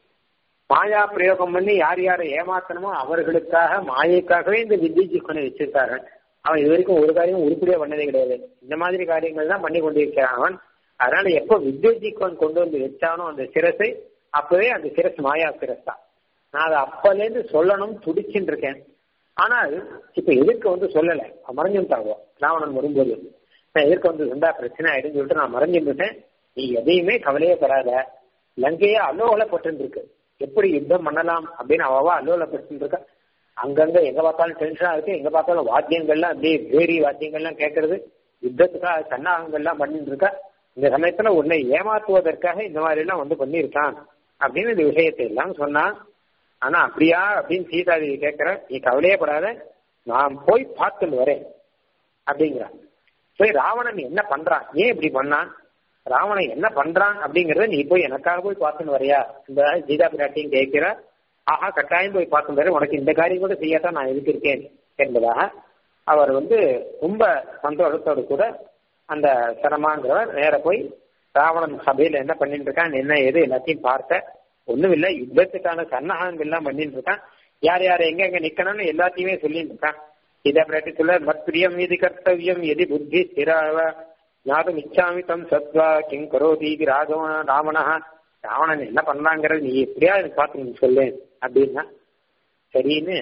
மாயா பிரயோகம் பண்ணி யார் யாரை ஏமாத்தணுமோ அவர்களுக்காக மாயைக்காகவே இந்த வித்யஜிக்வனை வச்சிருக்காரு அவன் இது வரைக்கும் ஒரு காரியம் உருப்படியா பண்ணதே கிடையாது இந்த மாதிரி காரியங்கள் தான் பண்ணி கொண்டிருக்கிறான் அவன் அதனால எப்போ வித்யஜிக்வன் கொண்டு வந்து வச்சானோ அந்த சிரசை அப்பவே அந்த சிரஸ் மாயா சிரஸ் தான் நான் அதை அப்பலேருந்து சொல்லணும் துடிச்சுட்டு இருக்கேன் ஆனால் இப்ப எதிர்க்க வந்து சொல்லலை மறைஞ்சுட்டாங்க ராவணன் வரும்போது நான் எதிர்க்க வந்து சொந்தா பிரச்சனை ஆயிடுன்னு சொல்லிட்டு நான் மறைஞ்சுட்டேன் நீ எதையுமே கவலையே பெறாத லங்கையே அல்லோகலப்பட்டு இருக்கு எப்படி யுத்தம் பண்ணலாம் அப்படின்னு அவவா அல்லோகலப்பட்டு இருக்கா அங்கங்க எங்க பார்த்தாலும் டென்ஷனா இருக்கு எங்க பார்த்தாலும் வாத்தியங்கள்லாம் அப்படியே வேரி வாத்தியங்கள்லாம் கேட்கறது யுத்தத்துக்காக சன்னாகங்கள்லாம் பண்ணிட்டு இருக்கா இந்த சமயத்துல உன்னை ஏமாத்துவதற்காக இந்த மாதிரி எல்லாம் வந்து பண்ணியிருக்கான் அப்படின்னு இந்த விஷயத்தை எல்லாம் சொன்னான் ஆனா அப்படியா அப்படின்னு சீதாதேவி கேட்கிற நீ கவலையே படாத நான் போய் பார்த்துன்னு வரேன் அப்படிங்கிறான் போய் ராவணன் என்ன பண்றான் ஏன் இப்படி பண்ணான் ராவணன் என்ன பண்றான் அப்படிங்கறத நீ போய் எனக்காக போய் பார்த்துன்னு வரையா இந்த சீதா பிராட்டியும் கேட்கிற ஆஹா கட்டாயம் போய் பார்த்துன்னு வரேன் உனக்கு இந்த காரியம் கூட செய்யாதான் நான் எதுக்கு இருக்கேன் என்பதாக அவர் வந்து ரொம்ப சந்தோஷத்தோடு கூட அந்த சிரமாங்கிறவர் நேர போய் ராவணன் சபையில என்ன பண்ணிட்டு இருக்கான் என்ன எது எல்லாத்தையும் பார்த்த ஒண்ணும் இல்ல யுத்தத்துக்கான சன்னகங்கள் எல்லாம் பண்ணிட்டு இருக்கான் யார் யார் எங்க எங்க நிக்கணும்னு எல்லாத்தையுமே சொல்லிட்டு இருக்கான் இதை பிராட்டி சொல்ல மத்பிரியம் எது கர்த்தவியம் எது புத்தி ஸ்திராவ ஞாபகம் இச்சாமி தம் சத்வா கிங் கரோதி ராகவ ராவணா ராவணன் என்ன பண்ணாங்கிறது நீ எப்படியா எனக்கு பார்த்து நீ சொல்லு அப்படின்னா சரின்னு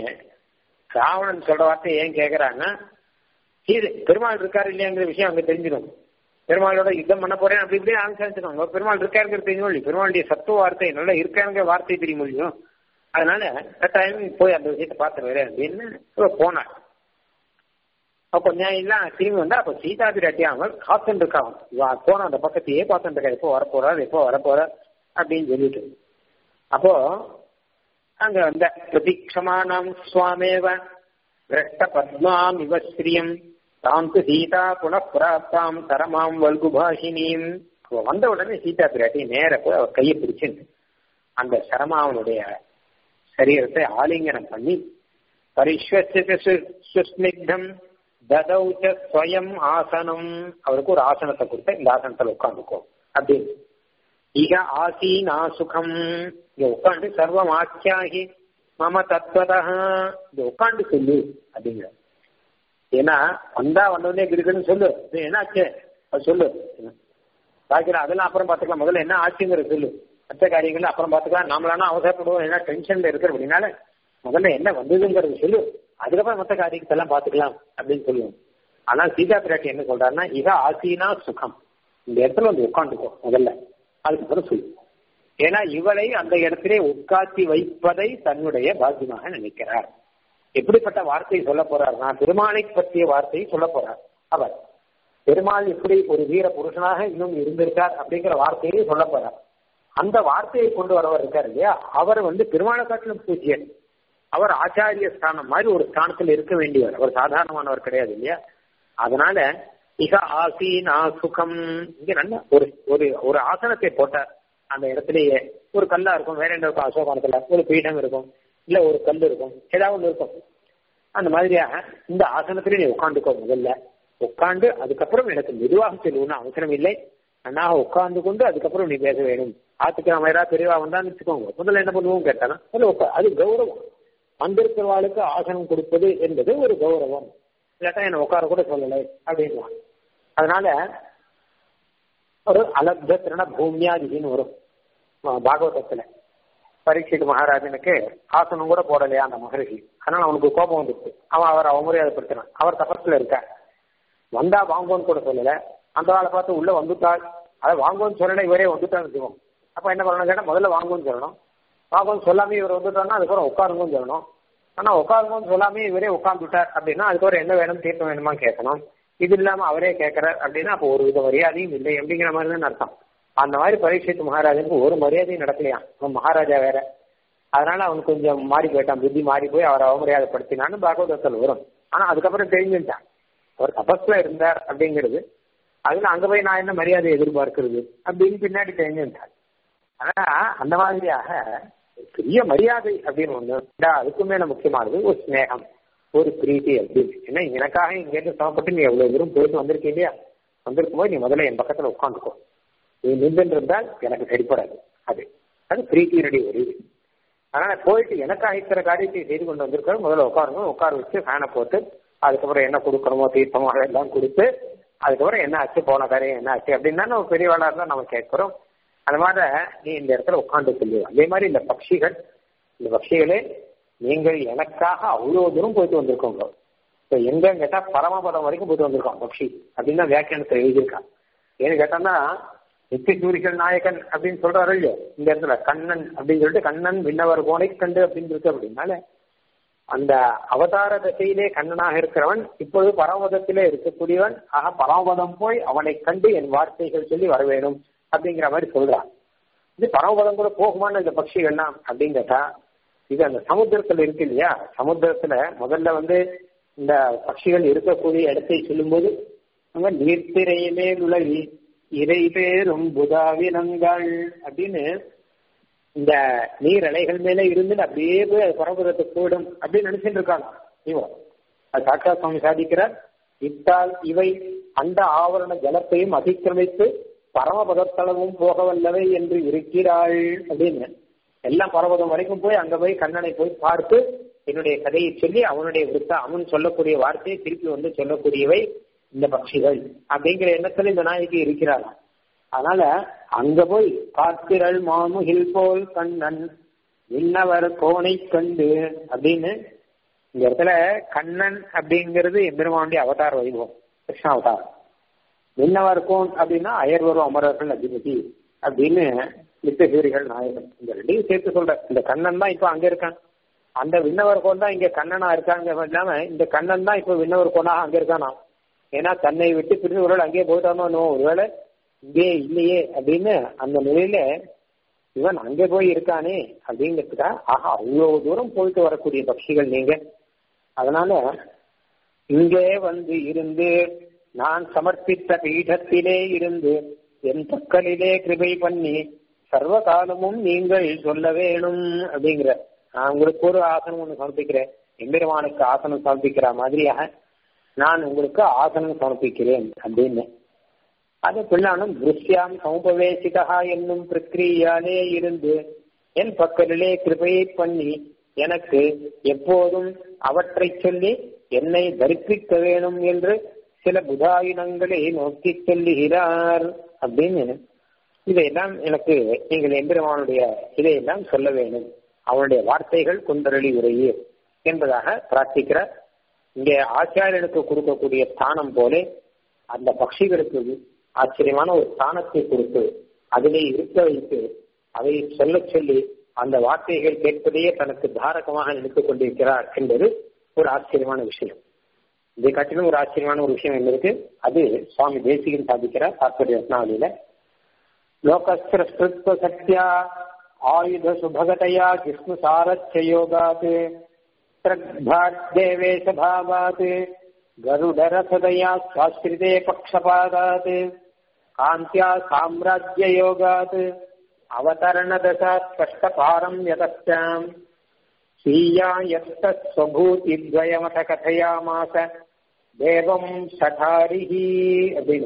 ராவணன் சொல்ற வார்த்தை ஏன் கேக்குறாங்க சீது பெருமாள் இருக்காரு இல்லையாங்கிற விஷயம் அங்க தெரிஞ்சிடும் பெருமாளோட யுத்தம் பண்ண போறேன் அப்படி இப்படி ஆரம்பிச்சிருக்காங்க பெருமாள் இருக்காருங்கிற தெரியும் இல்லையா பெருமாளுடைய சத்துவ வார்த்தை நல்லா இருக்காருங்கிற வார்த்தை தெரியும் இல்லையும் அதனால கட்டாயம் போய் அந்த விஷயத்தை பார்த்து வரேன் அப்படின்னு போனார் அப்ப கொஞ்சம் எல்லாம் திரும்பி வந்தா அப்ப சீதா பிராட்டி அவன் காத்துட்டு இருக்கான் போன அந்த பக்கத்தையே பார்த்துட்டு இருக்கா எப்போ வரப்போறார் எப்போ வரப்போறார் அப்படின்னு சொல்லிட்டு அப்போ அங்க வந்த பிரதீட்சமானம் சுவாமேவ விரட்ட பத்மாம் இவஸ்ரீயம் தாம் து சீதா புனப்பிராப்தாம் தரமாம் வல்குபாஷினியும் வந்த உடனே சீதா பிராட்டி நேர போய் அவர் கையை பிடிச்சுட்டு அந்த சரமாவனுடைய சரீரத்தை ஆலிங்கனம் பண்ணி பரிஸ்வஸ்மிக்தம் ததௌச்ச ஸ்வயம் ஆசனம் அவருக்கு ஒரு ஆசனத்தை கொடுத்த இந்த ஆசனத்துல உட்காந்துக்கோ அப்படின்னு இக ஆசீனா சுகம் இங்க உட்காந்து சர்வம் ஆக்கியாகி மம தத்வதா இங்க உட்காந்து சொல்லு அப்படிங்கிற ஏன்னா வந்தா வந்தவனே இருக்குன்னு சொல்லு என்னாச்சு அது சொல்லு பாக்கிற அதெல்லாம் அப்புறம் பார்த்துக்கலாம் முதல்ல என்ன ஆச்சுங்கிறது சொல்லு மற்ற காரியங்கள் அப்புறம் பார்த்துக்கலாம் நாமளானா அவசரப்படுவோம் ஏன்னா டென்ஷன்ல இருக்கிற அப்படின்னால முதல்ல என்ன வந்ததுங்கிறது சொல்லு அதுக்கப்புறம் மற்ற காரியத்தெல்லாம் பார்த்துக்கலாம் அப்படின்னு சொல்லுவோம் ஆனா சீதா பிராட்டி என்ன சொல்றாருன்னா இக ஆசீனா சுகம் இந்த இடத்துல வந்து உட்காந்துக்கோ முதல்ல அதுக்கப்புறம் சொல்லு ஏன்னா இவளை அந்த இடத்திலே உட்காத்தி வைப்பதை தன்னுடைய பாக்கியமாக நினைக்கிறார் எப்படிப்பட்ட வார்த்தையை சொல்ல போறார் நான் பெருமாளை பற்றிய வார்த்தையை சொல்ல போறார் அவர் பெருமாள் எப்படி ஒரு வீர புருஷனாக இன்னும் இருந்திருக்கார் அப்படிங்கிற வார்த்தையை சொல்ல போறார் அந்த வார்த்தையை கொண்டு வரவர் இருக்கார் இல்லையா அவர் வந்து பெருமாளை காட்டிலும் பூஜ்யன் அவர் ஆச்சாரிய ஸ்தானம் மாதிரி ஒரு ஸ்தானத்தில் இருக்க வேண்டியவர் அவர் சாதாரணமானவர் கிடையாது இல்லையா அதனால இக ஆசீனா சுகம் இங்க நல்ல ஒரு ஒரு ஒரு ஆசனத்தை போட்டார் அந்த இடத்துலயே ஒரு கல்லா இருக்கும் வேற என்ன இருக்கும் அசோகானத்துல ஒரு பீடம் இருக்கும் இல்ல ஒரு கல் இருக்கும் ஏதாவது ஒன்று இருக்கும் அந்த மாதிரியாக இந்த ஆசனத்திலே நீ உட்காந்துக்கோ முதல்ல உட்காந்து அதுக்கப்புறம் எனக்கு மெதுவாக செல்வணும் அவசரம் இல்லை நன்னாக உட்கார்ந்து கொண்டு அதுக்கப்புறம் நீ பேச வேணும் ஆத்துக்கு நம்ம யாராவது பெரியவா வந்தான்னு வச்சுக்கோங்க முதல்ல என்ன பண்ணுவோம் கேட்டானா அது கௌரவம் வந்திருக்கிறவாளுக்கு ஆசனம் கொடுப்பது என்பது ஒரு கௌரவம் இல்லாட்டா என்ன உட்கார கூட சொல்லலை அப்படின்வான் அதனால ஒரு அலப்த திரண பூமியாதின்னு வரும் பாகவதத்துல பரீட்சித் மகாராஜனுக்கு ஆசனம் கூட போடலையா அந்த மகரிஷி அதனால அவனுக்கு கோபம் வந்துச்சு அவன் அவர் அவமரியாதைப்படுத்தினான் அவர் தப்பத்துல இருக்க வந்தா வாங்குவோன்னு கூட சொல்லல அந்த ஆளை பார்த்து உள்ள வந்துட்டாள் அதை வாங்குவோன்னு சொல்லல இவரே வந்துட்டான்னு வச்சுக்கோம் அப்ப என்ன பண்ணணும் கேட்டா முதல்ல வாங்குவோன்னு சொல்லணும் வாங்குவோன்னு சொல்லாமே இவர் வந்துட்டான்னா அதுக்கப்புறம் உட்காருங்கன்னு சொல்லணும் ஆனா உட்காருங்கன்னு சொல்லாமே இவரே உட்கார்ந்துட்டார் அப்படின்னா அதுக்கப்புறம் என்ன வேணும் தீர்த்தம் வேணுமா கேட்கணும் இது இல்லாம அவரே கேட்கிறார் அப்படின்னா அப்போ ஒரு வித மரியாதையும் இல்லை அப்படிங்கிற மாதிரி தான் அர்த்தம் அந்த மாதிரி பரீட்சித்து மகாராஜனுக்கு ஒரு மரியாதையும் நடக்கலையாம் அவன் மகாராஜா வேற அதனால அவனுக்கு கொஞ்சம் மாறி போயிட்டான் புத்தி மாறி போய் அவரை அவமரியாதைப்படுத்தினான்னு பாகவதத்தில் வரும் ஆனா அதுக்கப்புறம் தெரிஞ்சுட்டான் அவர் தபஸ்ல இருந்தார் அப்படிங்கிறது அதுல அங்க போய் நான் என்ன மரியாதை எதிர்பார்க்கிறது அப்படின்னு பின்னாடி தெரிஞ்சுட்டான் ஆனா அந்த மாதிரியாக பெரிய மரியாதை அப்படின்னு ஒண்ணு அதுக்கு மேல முக்கியமானது ஒரு ஸ்னேகம் ஒரு பிரீத்தி அப்படின்னு ஏன்னா எனக்காக இங்க இருந்து சமப்பட்டு நீ எவ்வளவு தூரம் போயிட்டு வந்திருக்க இல்லையா வந்திருக்கும் போது நீ முதல்ல என் பக்கத்துல உட்காந்துக்கோ நீ நின்று இருந்தால் எனக்கு சரிப்படாது அது அது பிரீத்தியினுடைய ஒரு இது அதனால போயிட்டு எனக்காக இத்தனை காரியத்தை செய்து கொண்டு வந்திருக்காரு முதல்ல உட்காருங்க உட்கார வச்சு ஃபேனை போட்டு அதுக்கப்புறம் என்ன கொடுக்கணுமோ தீர்த்தமோ அதெல்லாம் கொடுத்து அதுக்கப்புறம் என்ன ஆச்சு போன காரியம் என்ன ஆச்சு அப்படின்னு நம்ம பெரியவாளா இருந்தா நம்ம கேட்கிறோம் அது மாதிரி நீ இந்த இடத்துல உட்காந்து சொல்லுவோம் அதே மாதிரி இந்த பட்சிகள் இந்த பட்சிகளே நீங்கள் எனக்காக அவ்வளவு தூரம் போயிட்டு வந்திருக்கோங்க இப்போ எங்க கேட்டா பரமபதம் வரைக்கும் போயிட்டு வந்திருக்கோம் பக்ஷி அப்படின்னு தான் வியாக்கியானத்தை எழுதியிருக்கான் ஏன்னு கேட்டோம்னா நித்திய சூரிகள் நாயகன் அப்படின்னு சொல்றாரு இல்லையோ இந்த இடத்துல கண்ணன் அப்படின்னு சொல்லிட்டு கண்ணன் விண்ணவர் கோனை கண்டு அப்படின்னு இருக்கு அப்படின்னால அந்த அவதார தசையிலே கண்ணனாக இருக்கிறவன் இப்பொழுது பரமபதத்திலே இருக்கக்கூடியவன் ஆக பரமபதம் போய் அவனை கண்டு என் வார்த்தைகள் சொல்லி வர வேணும் அப்படிங்கிற மாதிரி சொல்றான் இது பரமபதம் கூட போகுமான்னு இந்த பட்சிகள்லாம் அப்படின்னு கேட்டா இது அந்த சமுத்திரத்துல இருக்கு இல்லையா சமுத்திரத்துல முதல்ல வந்து இந்த பட்சிகள் இருக்கக்கூடிய இடத்தை சொல்லும்போது அங்க நீர்த்திரையிலே உலகி இறை பேரும் புதாவினங்கள் அப்படின்னு இந்த நீர் அலைகள் மேல இருந்து அப்படியே போய் அது பரபரத்துக்கு போயிடும் அப்படின்னு நினைச்சிட்டு இருக்காங்க இவன் அது சாட்சா சுவாமி சாதிக்கிறார் இத்தால் இவை அந்த ஆவரண ஜலத்தையும் அதிக்கிரமித்து பரமபதத்தளவும் போக வல்லவை என்று இருக்கிறாள் அப்படின்னு எல்லாம் பரவதம் வரைக்கும் போய் அங்க போய் கண்ணனை போய் பார்த்து என்னுடைய கதையை சொல்லி அவனுடைய விருத்த அவன் சொல்லக்கூடிய வார்த்தையை திருப்பி வந்து சொல்லக்கூடியவை இந்த பட்சிகள் அப்படிங்கிற எண்ணத்துல இந்த நாயகி இருக்கிறாராம் அதனால அங்க போய் காத்திரள் மாமுகில் போல் கண்ணன் விண்ணவர் கோனை கண்டு அப்படின்னு இந்த இடத்துல கண்ணன் அப்படிங்கிறது எம்பெருமானுடைய அவதார வைபவம் கிருஷ்ண அவதாரம் விண்ணவர் கோன் அப்படின்னா அயர்வரும் அமரர்கள் அதிபதி அப்படின்னு நித்தியசூரிகள் நாயகன் இந்த ரெண்டையும் சேர்த்து சொல்ற இந்த கண்ணன் தான் இப்ப அங்க இருக்கான் அந்த விண்ணவர் கோன் தான் இங்க கண்ணனா இருக்காங்க இல்லாம இந்த கண்ணன் தான் இப்ப விண்ணவர் கோனாக அங்க இருக்கானா ஏன்னா தன்னை விட்டு பிரிந்து ஒருவேளை அங்கேயே போயிட்டானோ ஒருவேளை இங்கே இல்லையே அப்படின்னு அந்த நிலையில இவன் அங்கே போய் இருக்கானே அப்படிங்கிறதுக்கா ஆஹா அவ்வளவு தூரம் போயிட்டு வரக்கூடிய பட்சிகள் நீங்க அதனால இங்கே வந்து இருந்து நான் சமர்ப்பித்த பீഠத்திலே இருந்து என் பக்கலிலே கிருபை பண்ணி சர்வ காலமும் நீங்கள் சொல்ல வேணும் அப்படிங்கிற நான் உங்களுக்கு ஒரு ஆசனம் ஒன்று சமர்ப்பிக்கிறேன் எம்பெருமானுக்கு ஆசனம் சமர்ப்பிக்கிற மாதிரியாக நான் உங்களுக்கு ஆசனம் சமர்ப்பிக்கிறேன் அப்படின்னு அது பிள்ளானும் திருஷ்யாம் சமுபவேசிகா என்னும் பிரக்கிரியாலே இருந்து என் பக்கலிலே கிருபையை பண்ணி எனக்கு எப்போதும் அவற்றை சொல்லி என்னை தரிப்பிக்க வேணும் என்று சில புதாயினங்களை நோக்கி சொல்லுகிறார் அப்படின்னு இதையெல்லாம் எனக்கு நீங்கள் எம்பெருமானுடைய இதையெல்லாம் சொல்ல வேணும் அவனுடைய வார்த்தைகள் குந்தரளி உரையே என்பதாக பிரார்த்திக்கிறார் இங்கே ஆச்சாரியனுக்கு கொடுக்கக்கூடிய ஸ்தானம் போல அந்த பட்சிகளுக்கு ஆச்சரியமான ஒரு ஸ்தானத்தை கொடுத்து அதிலே இருக்க வைத்து அதை சொல்ல சொல்லி அந்த வார்த்தைகள் கேட்பதையே தனக்கு தாரகமாக நினைத்துக் கொண்டிருக்கிறார் என்பது ஒரு ஆச்சரியமான விஷயம் இதை காட்டிலும் ஒரு ஆச்சரியமான ஒரு விஷயம் என்ன இருக்கு அது சுவாமி தேசிகன் சாதிக்கிறார் தாற்பரிய ரத்னாவளியில லோகஸ்திருத்வ சத்யா ஆயுத சுபகதையா விஷ்ணு சாரச்ச யோகாத் தேவேஷ பாவாத் गरुडरथदया स्वाश्रिते पक्षपादात् कान्त्या साम्राज्ययोगात् अवतरणदशा स्पष्टपारं यतश्चाम् स्वीया यत्तस्वभूतिद्वयमथ कथयामास தேவம் சடாரிஹி அப்படின்னு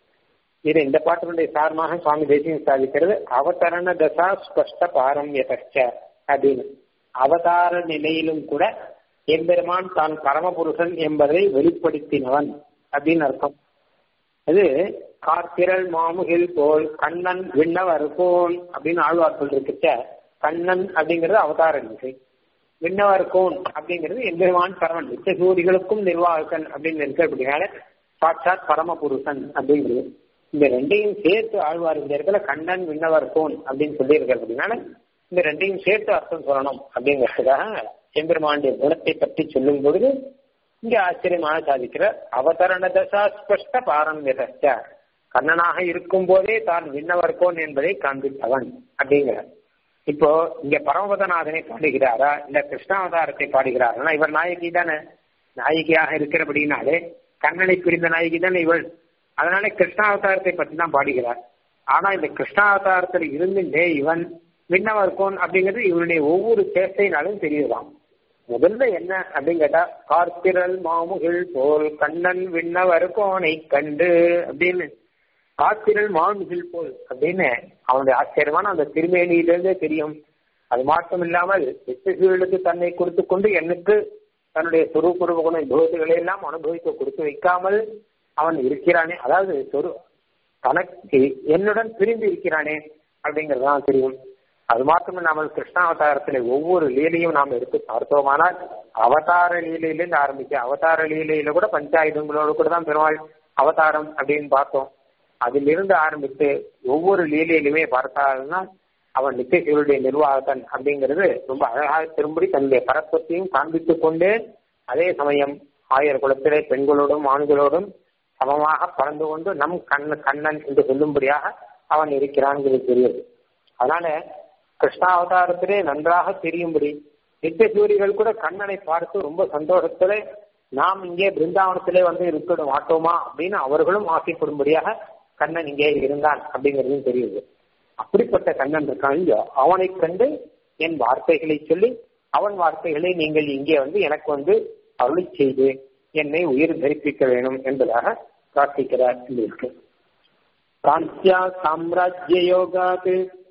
இது இந்த பாட்டினுடைய சாரமாக சுவாமி தேசியம் சாதிக்கிறது அவதரண தசா ஸ்பஷ்ட பாரம்யதச்ச அப்படின்னு அவதார நிலையிலும் கூட எம்பெருமான் தான் பரமபுருஷன் என்பதை வெளிப்படுத்தினவன் அப்படின்னு அர்த்தம் அது கார்த்திரல் மாமுகில் போல் கண்ணன் விண்ணவர் போல் அப்படின்னு ஆழ்வார் சொல்லிருக்க கண்ணன் அப்படிங்கிறது அவதார நிலை விண்ணவர் கோன் அப்படிங்கிறது எம்பெருமான் பரமன் நிச்சய சூரிகளுக்கும் நிர்வாகன் அப்படின்னு இருக்கிறபடினால சாட்சாத் பரமபுருஷன் அப்படிங்கிறது இந்த ரெண்டையும் சேர்த்து ஆழ்வார் இந்த இடத்துல கண்ணன் விண்ணவர் கோன் அப்படின்னு சொல்லி இருக்கிறபடினால இந்த ரெண்டையும் சேர்த்து அர்த்தம் சொல்லணும் அப்படிங்கிறதுக்காக எம்பெருமானுடைய குணத்தை பற்றி சொல்லும் பொழுது இங்க ஆச்சரியமாக சாதிக்கிற அவதரண தசா ஸ்பஷ்ட பாரம்பரிய கண்ணனாக இருக்கும் போதே தான் விண்ணவர்கோன் என்பதை காண்பித்தவன் அப்படிங்கிறார் இப்போ இங்க பரமபதநாதனை பாடுகிறாரா இல்ல கிருஷ்ணாவதாரத்தை பாடுகிறாரா இவர் நாயகி தானே நாயகியாக இருக்கிறபடினாலே கண்ணனை பிரிந்த நாயகி தானே இவள் அதனால கிருஷ்ணாவதாரத்தை பற்றி தான் பாடுகிறார் ஆனா இந்த கிருஷ்ணாவதாரத்தில் இருந்துட்டே இவன் விண்ணவர்கோன் அப்படிங்கிறது இவனுடைய ஒவ்வொரு சேஷ்டையினாலும் தெரியலாம் முதல்ல என்ன அப்படின்னு கேட்டா கார்த்திரல் மாமுகில் போல் கண்ணன் விண்ணவர் கோனை கண்டு அப்படின்னு காத்திரல் மாமுகில் போல் அப்படின்னு அவனுடைய ஆச்சரியமான அந்த திருமேனியிலிருந்தே தெரியும் அது மட்டும் இல்லாமல் எத்தகைகளுக்கு தன்னை கொடுத்து கொண்டு எனக்கு தன்னுடைய சுரூபுருவ குண விபவத்துகளை எல்லாம் அனுபவிக்க கொடுத்து வைக்காமல் அவன் இருக்கிறானே அதாவது சொரு தனக்கு என்னுடன் பிரிந்து இருக்கிறானே அப்படிங்கறதுதான் தெரியும் அது மாத்திரம் இல்லாமல் கிருஷ்ணாவதாரத்துல ஒவ்வொரு லீலையும் நாம் எடுத்து பார்த்தோமானால் அவதார லீலையிலிருந்து ஆரம்பிக்க அவதார லீலையில கூட பஞ்சாயுதங்களோடு கூட தான் பெருமாள் அவதாரம் அப்படின்னு பார்த்தோம் அதிலிருந்து ஆரம்பித்து ஒவ்வொரு லீலையிலுமே பார்த்தாருன்னா அவன் நித்தியசிவருடைய நிர்வாகத்தன் அப்படிங்கிறது ரொம்ப அழகாக திரும்பி தன்னுடைய பரப்பத்தையும் காண்பித்துக் கொண்டு அதே சமயம் ஆயர் குலத்திலே பெண்களோடும் ஆண்களோடும் சமமாக பறந்து கொண்டு நம் கண் கண்ணன் என்று சொல்லும்படியாக அவன் இருக்கிறான்ங்கிறது தெரியுது அதனால கிருஷ்ணாவதாரத்திலே நன்றாக தெரியும்படி நித்திய சூரிகள் கூட கண்ணனை பார்த்து ரொம்ப சந்தோஷத்துல நாம் இங்கே பிருந்தாவனத்திலே வந்து இருக்க மாட்டோமா அப்படின்னு அவர்களும் ஆசைப்படும்படியாக கண்ணன் இங்கே இருந்தான் அப்படிங்கிறதும் தெரியுது அப்படிப்பட்ட கண்ணன் இருக்கான் அவனை கண்டு என் வார்த்தைகளை சொல்லி அவன் வார்த்தைகளை நீங்கள் இங்கே வந்து எனக்கு வந்து அருளி செய்து என்னை உயிர் தரிப்பிக்க வேணும் என்பதாக பிரார்த்திக்கிறார் இருக்கு காந்தியா சாம்ராஜ்ய யோகாத்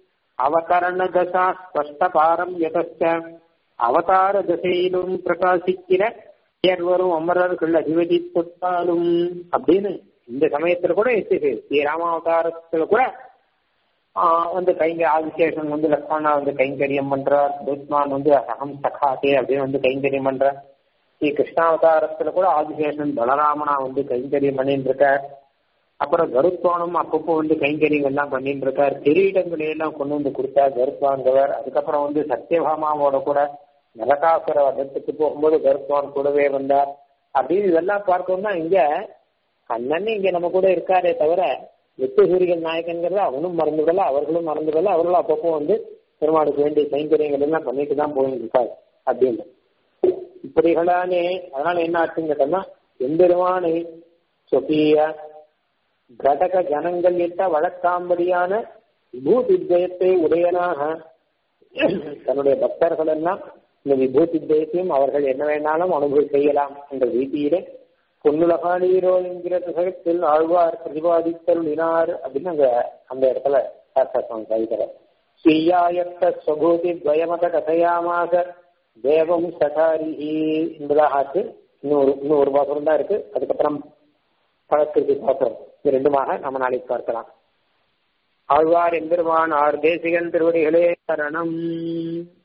அவதரண தசா ஸ்பஷ்ட பாரம் யதச்ச அவதார தசையிலும் பிரகாசிக்கிற வரும் அமரர்கள் அதிபதி தொட்டாலும் அப்படின்னு இந்த சமயத்துல கூட ஸ்ரீ ராமாவதாரத்துல கூட வந்து கைங்க ஆதிசேஷன் வந்து லக்ஷ்மணா வந்து கைங்கரியம் பண்றார் துத்மான் வந்து அகம் சகாதே அப்படின்னு வந்து கைங்கரியம் பண்றார் ஸ்ரீ கிருஷ்ணாவதாரத்துல கூட ஆதிசேஷன் பலராமனா வந்து கைங்கரியம் பண்ணிட்டு இருக்கார் அப்புறம் கருத்வானும் அப்பப்போ வந்து கைங்கரியம் எல்லாம் பண்ணிட்டு இருக்கார் கிரீடங்களை எல்லாம் கொண்டு வந்து கொடுத்தார் கருத்வான்கிறவர் அதுக்கப்புறம் வந்து சத்யபாமாவோட கூட நரகாசுர வதத்துக்கு போகும்போது கருத்வான் கூடவே வந்தார் அப்படின்னு இதெல்லாம் பார்த்தோம்னா இங்க கண்ணன் இங்க நம்ம கூட இருக்காரே தவிர நித்தியசூரியன் நாயகங்கிறத அவனும் மறந்துவிடல அவர்களும் மறந்துவிடல அவர்களும் அப்பப்போ வந்து பெருமாளுக்கு வேண்டிய கைங்கரியங்கள் எல்லாம் பண்ணிட்டு தான் போயிட்டு இருக்காரு அப்படின்னு இப்படிகளானே அதனால என்ன ஆச்சுன்னு கேட்டோம்னா எம்பெருமானை சொபிய கடக ஜனங்கள் இட்ட வழக்காம்படியான விபூதித்வயத்தை உடையனாக தன்னுடைய பக்தர்கள் எல்லாம் இந்த விபூதித்வயத்தையும் அவர்கள் என்ன வேணாலும் அனுபவி செய்யலாம் என்ற ரீதியிலே பொன்னுலகானீரோ என்கிற புகழத்தில் ஆழ்வார் பிரதிபாதித்தருளினார் அப்படின்னு அங்க அந்த இடத்துல சாஸ்திரம் கவிதர ஸ்ரீயாயத்த ஸ்வபூதி துவயமத கதையாமாக தேவம் சகாரிஹி என்பதாக ஆச்சு இன்னும் ஒரு இன்னும் ஒரு பாசனம் தான் இருக்கு அதுக்கப்புறம் பழக்கிற்கு பாசனம் இது ரெண்டுமாக நம்ம நாளைக்கு பார்க்கலாம் ஆழ்வார் எம்பெருமான் ஆர் தேசிகன் திருவடிகளே சரணம்